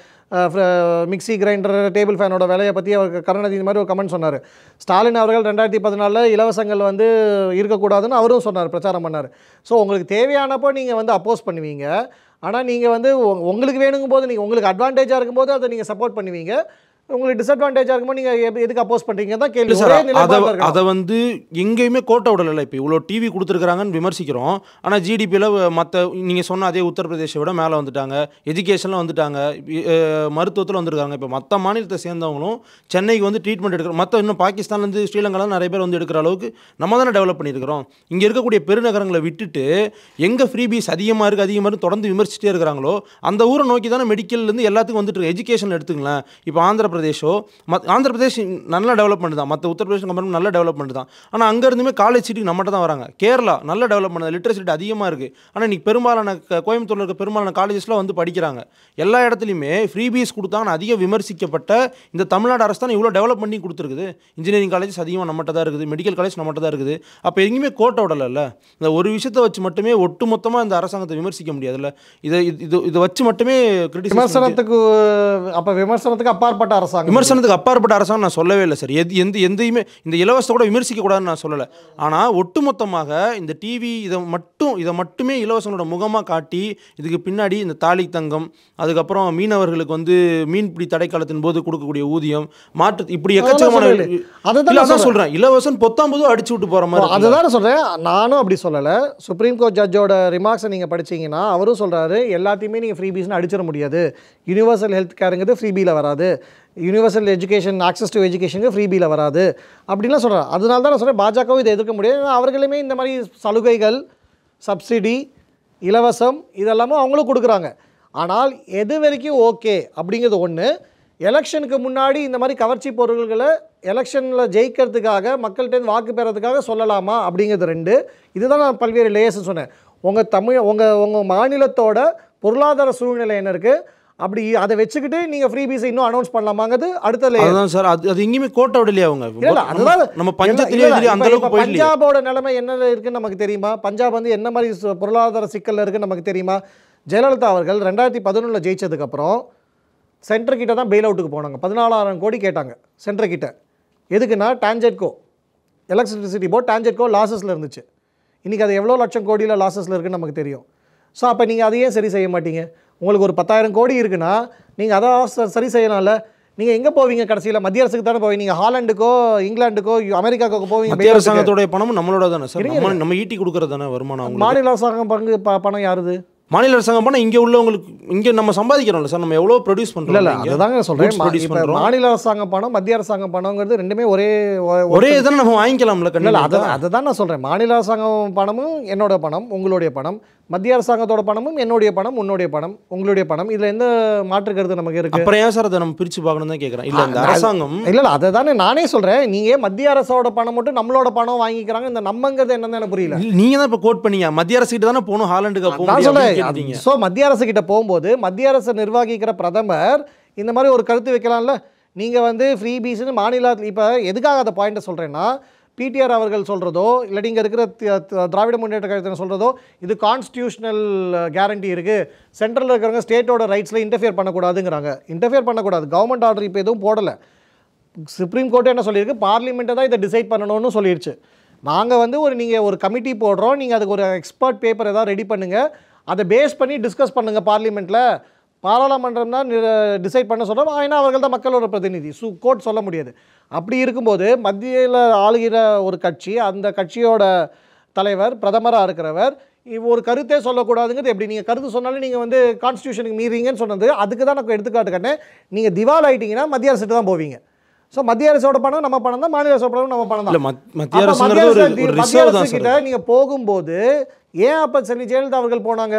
மிக்ஸி கிரைண்டர் டேபிள் ஃபேனோட விலையை பற்றி அவர் கருணாநிதி இந்த மாதிரி ஒரு கமெண்ட் சொன்னார் ஸ்டாலின் அவர்கள் ரெண்டாயிரத்தி பதினாலில் இலவசங்கள் வந்து இருக்கக்கூடாதுன்னு அவரும் சொன்னார் பிரச்சாரம் பண்ணார் ஸோ உங்களுக்கு தேவையானப்போ நீங்கள் வந்து அப்போஸ் பண்ணுவீங்க ஆனால் நீங்கள் வந்து உங்க- உங்களுக்கு வேணுங்கும் போது நீங்கள் உங்களுக்கு அட்வான்டேஜாக இருக்கும்போது அதை நீங்கள் சப்போர்ட் பண்ணுவீங்க உங்களுக்கு டிஸ்அட்வான்டேஜாக இருக்கும்போது நீங்கள் எதுக்கு அப்போஸ் பண்ணுறீங்க தான் கேள்வி இல்லை சார் ஒரே அதை நிலைப்பாடுல இருக்கணும். அதை வந்து எங்கேயுமே கோட்டை விடலை இப்போ இவ்வளோ டிவி கொடுத்துருக்காங்கன்னு விமர்சிக்கிறோம் ஆனால் ஜிடிபியில் மற்ற நீங்கள் சொன்ன அதே உத்தரப்பிரதேசை விட மேலே வந்துட்டாங்க எஜுகேஷனில் வந்துட்டாங்க மருத்துவத்தில் வந்திருக்காங்க இப்போ மற்ற மாநிலத்தை சேர்ந்தவங்களும் சென்னைக்கு வந்து ட்ரீட்மெண்ட் எடுக்கிற மற்ற இன்னும் பாகிஸ்தான்லேருந்து ஸ்ரீலங்காலாம் நிறைய பேர் வந்து எடுக்கிற அளவுக்கு நம்ம தானே டெவலப் பண்ணியிருக்கிறோம் இங்கே இருக்கக்கூடிய பெருநகரங்களை விட்டுட்டு எங்கே ஃப்ரீபீஸ் அதிகமாக இருக்குது அதிகமாக இருக்கு தொடர்ந்து விமர்சிச்சிட்டே இருக்கிறாங்களோ அந்த ஊரை நோக்கி தானே மெடிக்கல்லேருந்து எல்லாத்துக்கும் வந்துட்டு இருக்கு எஜுகேஷன் எடுத்துங்களேன் இப்போ ஆந்திர பிரதேஷோ மத் ஆந்திர பிரதேஷ் நல்ல டெவலப்மெண்ட் தான் மற்ற உத்தரப்பிரதேஷ் கம்பேர் நல்ல டெவலப்மெண்ட் தான் ஆனால் அங்கே இருந்துமே காலேஜ் சீட்டுக்கு நம்மகிட்ட தான் வராங்க கேரளா நல்ல டெவலப்மெண்ட் தான் லிட்ரேசி ரேட் அதிகமாக இருக்குது ஆனால் இன்னைக்கு பெரும்பாலான க- கோயம்புத்தூர்ல இருக்க பெரும்பாலான காலேஜஸ்லாம் வந்து படிக்கிறாங்க எல்லா இடத்துலையுமே ஃப்ரீபீஸ் கொடுத்தாங்கன்னு அதிக விமர்சிக்கப்பட்ட இந்த தமிழ்நாடு அரசு தான் இவ்வளோ டெவலப் பண்ணி கொடுத்துருக்குது இன்ஜினியரிங் காலேஜஸ் அதிகமாக நம்மகிட்ட தான் இருக்குது மெடிக்கல் காலேஜ் நம்மகிட்ட தான் இருக்குது அப்போ எங்கேயுமே கோட்டை விடலைல்ல இந்த ஒரு விஷயத்தை வச்சு மட்டுமே ஒட்டுமொத்தமாக இந்த அரசாங்கத்தை விமர்சிக்க முடியாதுல்ல இதை இது- இது இதை வச்சு மட்டுமே கிரிட்டிசைஸ் விமர்சனத்துக்கு அப்ப விமர்சனத்துக்கு அப்பாற்பட்ட அரசாங்கம் விமர்சனத்துக்கு அப்பாற்பட்ட அரசாங்கம் நான் சொல்லவே இல்லை சார் எது எந்த எந்தையுமே இந்த இலவசத்தை கூட விமர்சிக்க கூடாதுன்னு நான் சொல்லலை ஆனால் ஒட்டுமொத்தமாக இந்த டிவி இதை மட்டும் இதை மட்டுமே இலவசங்களோட முகமாக காட்டி இதுக்கு பின்னாடி இந்த தாலி தங்கம் அதுக்கப்புறம் மீனவர்களுக்கு வந்து மீன்பிடி தடைக்காலத்தின் போது கொடுக்கக்கூடிய ஊதியம் மாற்று இப்படி எக்கச்சக்கமான சொல்லல. அதுதான் இல்ல, நான் அதான் சொல்றேன் இலவசம் பொத்தாம்பதும் அடிச்சு விட்டு போற மாதிரி இருக்குல்ல. அதுதான் சொல்றேன் நானும் அப்படி சொல்லலை சுப்ரீம் கோர்ட் ஜட்ஜோட ரிமார்க்ஸை நீங்கள் படிச்சீங்கன்னா அவரும் சொல்றாரு எல்லாத்தையுமே நீங்கள் ஃப்ரீபீஸ்னு அடிச்சிட முடியாது யூனிவர்சல் ஹெல்த் கேருங்கிறது ஃப்ரீபியில் வராது யூனிவர்சல் எஜுகேஷன் ஆக்சஸ் டு எஜுகேஷனுக்கு ஃப்ரீபியில் வராது அப்படின்லாம் சொல்கிறார் அதனால தான் நான் சொல்கிறேன் பாஜகவும் இதை எதிர்க்க முடியாது ஏன்னா அவர்களுமே இந்த மாதிரி சலுகைகள் சப்சிடி இலவசம் இதெல்லாமும் அவங்களும் கொடுக்குறாங்க ஆனால் எது வரைக்கும் ஓகே அப்படிங்கிறது ஒன்று எலெக்ஷனுக்கு முன்னாடி இந்த மாதிரி கவர்ச்சி பொருள்களை எலெக்ஷனில் ஜெயிக்கிறதுக்காக மக்கள்கிட்ட வாக்கு பெறதுக்காக சொல்லலாமா அப்படிங்கிறது ரெண்டு இதுதான் நான் பல்வேறு லேயர்ஸ் சொன்னேன் உங்கள் தமிழ் உங்கள் உங்கள் மாநிலத்தோட பொருளாதார சூழ்நிலை என்ன இருக்குது அப்படி அதை வச்சுக்கிட்டு நீங்கள் ஃப்ரீ பீஸை இன்னும் அனௌன்ஸ் பண்ணலாமாங்கிறது அடுத்த லேயர் அதுதான் சார் அது அது எங்கேயுமே கோட்டை விடலையா அவங்க இல்ல, இல்ல, அதுதான் நம்ம- நம்ம இல்ல, பஞ்சத்திலேயே இல்ல, இதுலயே அந்த இப்ப- அளவுக்கு இப்ப போயிடலையே பஞ்சாபோட நிலைமை என்ன இருக்குன்னு நமக்கு தெரியுமா பஞ்சாப் வந்து என்ன மாதிரி சு- பொருளாதார சிக்கல்ல இருக்குன்னு நமக்கு தெரியுமா ஜெயலலிதா அவர்கள் ரெண்டாயிரத்தி பதினொன்றில் ஜெயிச்சதுக்கப்புறம் சென்டர் கிட்ட தான் பெயில் அவுட்டுக்கு போனாங்க பதினாலாயிரம் கோடி கேட்டாங்க சென்டர் கிட்ட எதுக்குன்னா டான்ஜெட்கோ எலக்ட்ரிசிட்டி போர்ட் டான்ஜெட்கோ லாஸஸில் இருந்துச்சு இன்றைக்கி அது எவ்வளோ லட்சம் கோடியில் லாஸஸில் இருக்குன்னு நமக்கு தெரியும் ஸோ அப்போ நீங்கள் அதையே சரி செய்ய மாட்டீங்க உங்களுக்கு ஒரு பத்தாயிரம் கோடி இருக்குன்னா நீங்கள் அதை ச- சரி செய்யலாம்ல நீங்கள் எங்கே போவீங்க கடைசியில் மத்திய அரசுக்கு தானே போவீங்க நீங்கள் ஹாலண்டுக்கோ இங்கிலாந்துக்கோ அமெரிக்காவுக்கோ போவீங்க மத்திய bailout க்கு. அரசாங்கத்தோட பணமும் நம்மளோட தானே சார் இருங்க, நம்ம நம்ம ஈட்டி கொடுக்கறது தானே வருமானம் அவங்களுக்கு மாநில அரசாங்கம் பங்கு ப- பணம் யாருது மாநில அரசாங்கம் பண்ணா இங்க உள்ளவங்களுக்கு இங்க நம்ம சம்பாதிக்கிறோம்ல சார் நம்ம எவ்வளவு ப்ரொடியூஸ் இல்ல இல்ல பண்றோம் அதுதாங்க சொல்றேன் மா- ப்ரொடியூஸ் இப்ப பண்றோம் மாநில அரசாங்கம் பணம் மத்திய அரசாங்கம் பணம்ங்கிறது ரெண்டுமே ஒரே ஒ- ஒரே தானே நம்ம வாங்கிக்கலாம்ல இல்ல இல்ல கண்டிப்பா அதை அதை தான் நான் சொல்றேன் மாநில அரசாங்கம் பணமும் என்னோட பணம் உங்களுடைய பணம் மத்திய அரசாங்கத்தோட பணமும் என்னுடைய பணம் உன்னுடைய பணம் உங்களுடைய பணம் இதுல எந்த மாற்று கருத்து நமக்கு இருக்கு அப்புறம் ஏன் சார் அதை நம்ம பிரிச்சு பார்க்கணும் தான் கேட்கறேன் இல்ல இந்த அது- அரசாங்கம் இல்ல இல்ல அதை தானே நானே சொல்றேன் நீங்க மத்திய அரசோட பணம் மட்டும் நம்மளோட பணம் வாங்கிக்கிறாங்க இந்த நம்மங்கிறது என்னன்னு எனக்கு புரியல இல்ல, நீங்க தான் இப்ப கோட் பண்ணீங்க மத்திய அரசு கிட்ட தானே போகணும் ஹாலண்டுக்கு போக நான் முடியும் அப்படின்னு சொல்றேன் கேட்டீங்க ஸோ மத்திய அரசு கிட்ட போகும்போது மத்திய அரசு நிர்வகிக்கிற பிரதமர் இந்த மாதிரி ஒரு கருத்து வைக்கலாம்ல நீங்கள் வந்து ஃப்ரீ பீஸ்னு மாநில இப்போ எதுக்காக அந்த பாயிண்ட்டை சொல்கிறேன்னா பிடிஆர் அவர்கள் சொல்கிறதோ இல்லாட்டி இங்கே இருக்கிற தி- தி- திராவிட முன்னேற்ற கழகத்தினர் சொல்கிறதோ இது கான்ஸ்டியூஷனல் கேரண்டி இருக்குது சென்ட்ரலில் இருக்கிறவங்க ஸ்டேட்டோட ரைட்ஸில் இன்டர்ஃபியர் பண்ணக்கூடாதுங்கிறாங்க இன்டர்ஃபியர் பண்ணக்கூடாது கவர்மெண்ட் ஆர்டர் இப்போ எதுவும் போடலை சுப்ரீம் கோர்ட்டு என்ன சொல்லியிருக்கு பார்லிமெண்ட்டை தான் இதை டிசைட் பண்ணணும்னு சொல்லிருச்சு நாங்கள் வந்து ஒரு நீங்கள் ஒரு கமிட்டி போடுறோம் நீங்கள் அதுக்கு ஒரு எக்ஸ்பர்ட் பேப்பர் ஏதாவது ரெடி பண்ணுங்கள் அதை பேஸ் பண்ணி டிஸ்கஸ் பண்ணுங்கள் பார்லிமெண்ட்டில் பாராளுமன்றம் தான் டிசைட் பண்ண சொல்கிறோம் ஏன்னா அவர்கள் தான் மக்களோட பிரதிநிதி சு கோர்ட் சொல்ல முடியாது அப்படி இருக்கும்போது மத்தியில் ஆளுகிற ஒரு கட்சி அந்த கட்சியோட தலைவர் பிரதமராக இருக்கிறவர் இவ் ஒரு கருத்தே சொல்லக்கூடாதுங்கிறது எப்படி நீங்கள் கருத்து சொன்னாலும் நீங்கள் வந்து கான்ஸ்டியூஷனுக்கு மீறீங்கன்னு சொன்னது அதுக்கு தான் நான் எடுத்துக்காட்டு கட்டேன் நீங்கள் திவால் ஆயிட்டீங்கன்னா மத்திய அரசுட்டு தான் போவீங்க ஸோ மத்திய அரசோட பணம் நம்ம பணம் தான் மாநில அரசோட பணம் நம்ம பணம் இல்ல தான் மத்- மத்திய அப்ப அரசுங்கிறது ஒரு அரசு- ஒரு மத்திய ரிசர்வ் தான் அரசு கிட்ட சார் நீங்க போகும்போது ஏன் அப்ப சென்னை ஜெயலலிதா அவர்கள் போனாங்க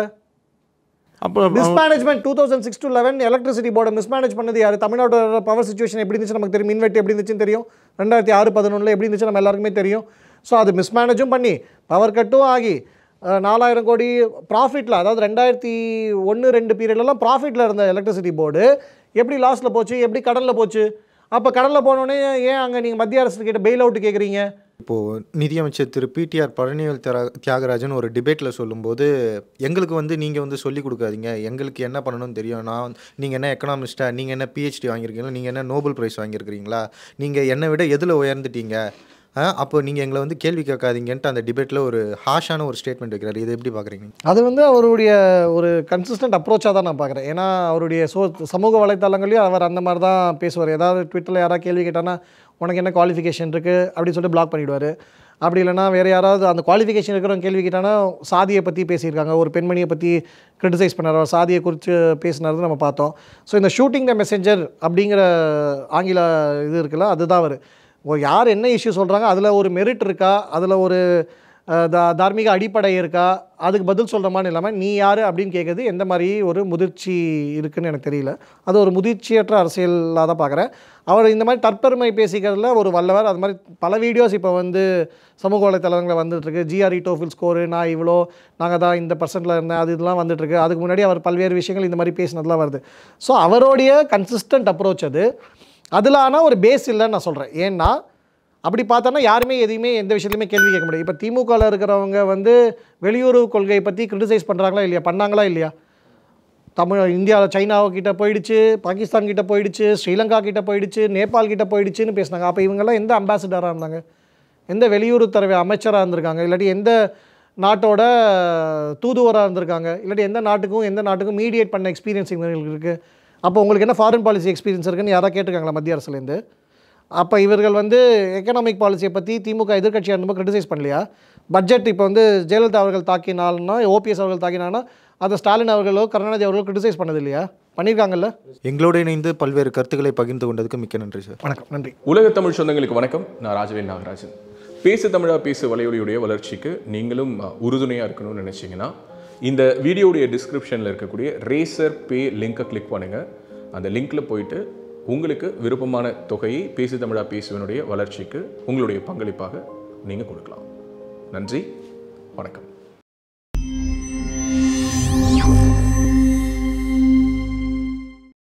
அப்போ mismanagement two thousand six to eleven electricity போர்டை மிஸ்மேனேஜ் பண்ணது யார் தமிழ்நாட்டோட பவர் சுச்சுவேஷன் எப்படி இருந்துச்சு நமக்கு தெரியும் மின்வெட்டு எப்படி இருந்துச்சுன்னு தெரியும் ரெண்டாயிரத்தி ஆறு பதினொன்றில் எப்படி இருந்துச்சு நம்ம எல்லாருக்குமே தெரியும் ஸோ அது மிஸ்மேனேஜும் பண்ணி பவர் கட்டும் ஆகி அஹ், நாலாயிரம் கோடி ப்ராஃபிட்டில் அதாவது ரெண்டாயிரத்தி ஒன்று ரெண்டு பீரியட்லலாம் ப்ராஃபிட்டில் இருந்த எலக்ட்ரிசிட்டி போர்டு எப்படி லாஸில் போச்சு எப்படி கடலில் போச்சு அப்போ கடலில் போனோடனே ஏன் அங்கே நீங்கள் மத்திய அரசு கிட்ட பெயில் அவுட் கேட்குறீங்க இப்போது நிதியமைச்சர் திரு பிடிஆர் பழனிவேல் தியாக தியாகராஜன் ஒரு டிபேட்டில் சொல்லும்போது எங்களுக்கு வந்து நீங்கள் வந்து சொல்லிக் கொடுக்காதீங்க எங்களுக்கு என்ன பண்ணணும்னு தெரியும் நான் நீங்கள் என்ன எக்கனாமிஸ்டா நீங்கள் என்ன பிஹெச்டி வாங்கியிருக்கீங்களா நீங்கள் என்ன நோபல் பிரைஸ் வாங்கியிருக்கிறீங்களா நீங்கள் என்னை விட எதில் உயர்ந்துட்டீங்க ஆ, அப்போ நீங்கள் எங்களை வந்து கேள்வி கேட்காதீங்கன்ட்டு அந்த டிபேட்டில் ஒரு ஹாஷான ஒரு ஸ்டேட்மெண்ட் வைக்கிறாரு இதை எப்படி பார்க்குறீங்க அது வந்து அவருடைய ஒரு கன்சிஸ்டன்ட் அப்ரோச்சாக தான் நான் பார்க்குறேன் ஏன்னா அவருடைய சோ சமூக வலைத்தளங்களையும் அவர் அந்த மாதிரி தான் பேசுவார் ஏதாவது ட்விட்டரில் யாராவது கேள்வி கேட்டானா உனக்கு என்ன குவாலிஃபிகேஷன் இருக்குது அப்படின்னு சொல்லிட்டு பிளாக் பண்ணிவிடுவார் அப்படி இல்லைன்னா வேறு யாராவது அந்த குவாலிஃபிகேஷன் இருக்கிறவங்க கேள்வி கேட்டானா சாதியை பற்றி பேசியிருக்காங்க ஒரு பெண்மணியை பற்றி கிரிட்டிசைஸ் பண்ணார் அவர் சாதியை குறித்து பேசினது நம்ம பார்த்தோம் ஸோ இந்த ஷூட்டிங் த மெசேஞ்சர் அப்படிங்கிற ஆங்கில இது இருக்குல்ல அதுதான் அவர் ஒரு யார் என்ன இஷ்யூ சொல்கிறாங்க அதில் ஒரு மெரிட் இருக்கா அதில் ஒரு அஹ், தா தார்மீக அடிப்படை இருக்கா அதுக்கு பதில் சொல்கிற மாதிரி இல்லாமல் நீ யார் அப்படின்னு கேட்குறது எந்த மாதிரி ஒரு முதிர்ச்சி இருக்குன்னு எனக்கு தெரியல அது ஒரு முதிர்ச்சியற்ற அரசியலாக தான் பார்க்குறேன் அவர் இந்த மாதிரி தற்பெருமை பேசிக்கிறதுல ஒரு வல்லவர் அது மாதிரி பல வீடியோஸ் இப்போ வந்து சமூக வலைத்தளங்களில் வந்துட்டுருக்கு ஜிஆர்இ டோஃபில் ஸ்கோரு நான் இவ்வளோ நாங்கள் தான் இந்த பர்சன்ட்டில் இருந்தேன் அது இதெல்லாம் வந்துட்டுருக்கு அதுக்கு முன்னாடி அவர் பல்வேறு விஷயங்கள் இந்த மாதிரி பேசினதுலாம் வருது ஸோ அவருடைய கன்சிஸ்டன்ட் அப்ரோச் அது அதில் ஆனால் ஒரு பேஸ் இல்லைன்னு நான் சொல்கிறேன் ஏன்னா அப்படி பார்த்தோன்னா யாருமே எதையுமே எந்த விஷயத்துலையுமே கேள்வி கேட்க முடியாது இப்போ திமுகவில் இருக்கிறவங்க வந்து வெளியுறவு கொள்கையை பற்றி கிரிட்டிசைஸ் பண்ணுறாங்களா இல்லையா பண்ணாங்களா இல்லையா தமிழ் இந்தியாவில் சைனாவுக்கிட்ட போயிடுச்சு பாகிஸ்தான் கிட்ட போயிடுச்சு ஸ்ரீலங்கா கிட்ட போயிடுச்சு நேபாள் கிட்ட போயிடுச்சுன்னு பேசினாங்க அப்போ இவங்கெல்லாம் எந்த அம்பாசிடராக இருந்தாங்க எந்த வெளியுறவுத்துறை அமைச்சராக இருந்திருக்காங்க இல்லாட்டி எந்த நாட்டோட தூதுவராக இருந்திருக்காங்க இல்லாட்டி எந்த நாட்டுக்கும் எந்த நாட்டுக்கும் மீடியேட் பண்ண எக்ஸ்பீரியன்ஸ் இவங்களுக்கு இருக்குது அப்போ உங்களுக்கு என்ன ஃபாரின் பாலிசி எக்ஸ்பீரியன்ஸ் இருக்குன்னு யாராவது கேட்டிருக்காங்களா மத்திய அரசுலேருந்து அப்போ இவர்கள் வந்து எக்கனாமிக் பாலிசியை பற்றி திமுக எதிர்க்கட்சியாக இருந்தபோது கிரிட்டிசைஸ் பண்ணலையா பட்ஜெட் இப்போ வந்து ஜெயலலிதா அவர்கள் தாக்கினால்னா ஓபிஎஸ் அவர்கள் தாக்கினான்னா அதை ஸ்டாலின் அவர்களோ கருணாநிதி அவர்களோ கிரிட்டிசைஸ் பண்ணது இல்லையா பண்ணியிருக்காங்கல்ல எங்களோடு இணைந்து பல்வேறு கருத்துக்களை பகிர்ந்து கொண்டதுக்கு மிக்க நன்றி சார் வணக்கம் நன்றி உலக தமிழ் சொந்தங்களுக்கு வணக்கம் நான் ராஜவேல் நாகராஜன் பேசு தமிழா பேசு வலையொலியுடைய வளர்ச்சிக்கு நீங்களும் உறுதுணையாக இருக்கணும்னு நினச்சிங்கன்னா இந்த வீடியோடைய டிஸ்கிரிப்ஷனில் இருக்கக்கூடிய ரேசர் பே லிங்கை கிளிக் பண்ணுங்கள் அந்த லிங்க்கில் போயிட்டு உங்களுக்கு விருப்பமான தொகையை பேசு தமிழா பேசுவனுடைய வளர்ச்சிக்கு உங்களுடைய பங்களிப்பாக நீங்கள் கொடுக்கலாம் நன்றி வணக்கம்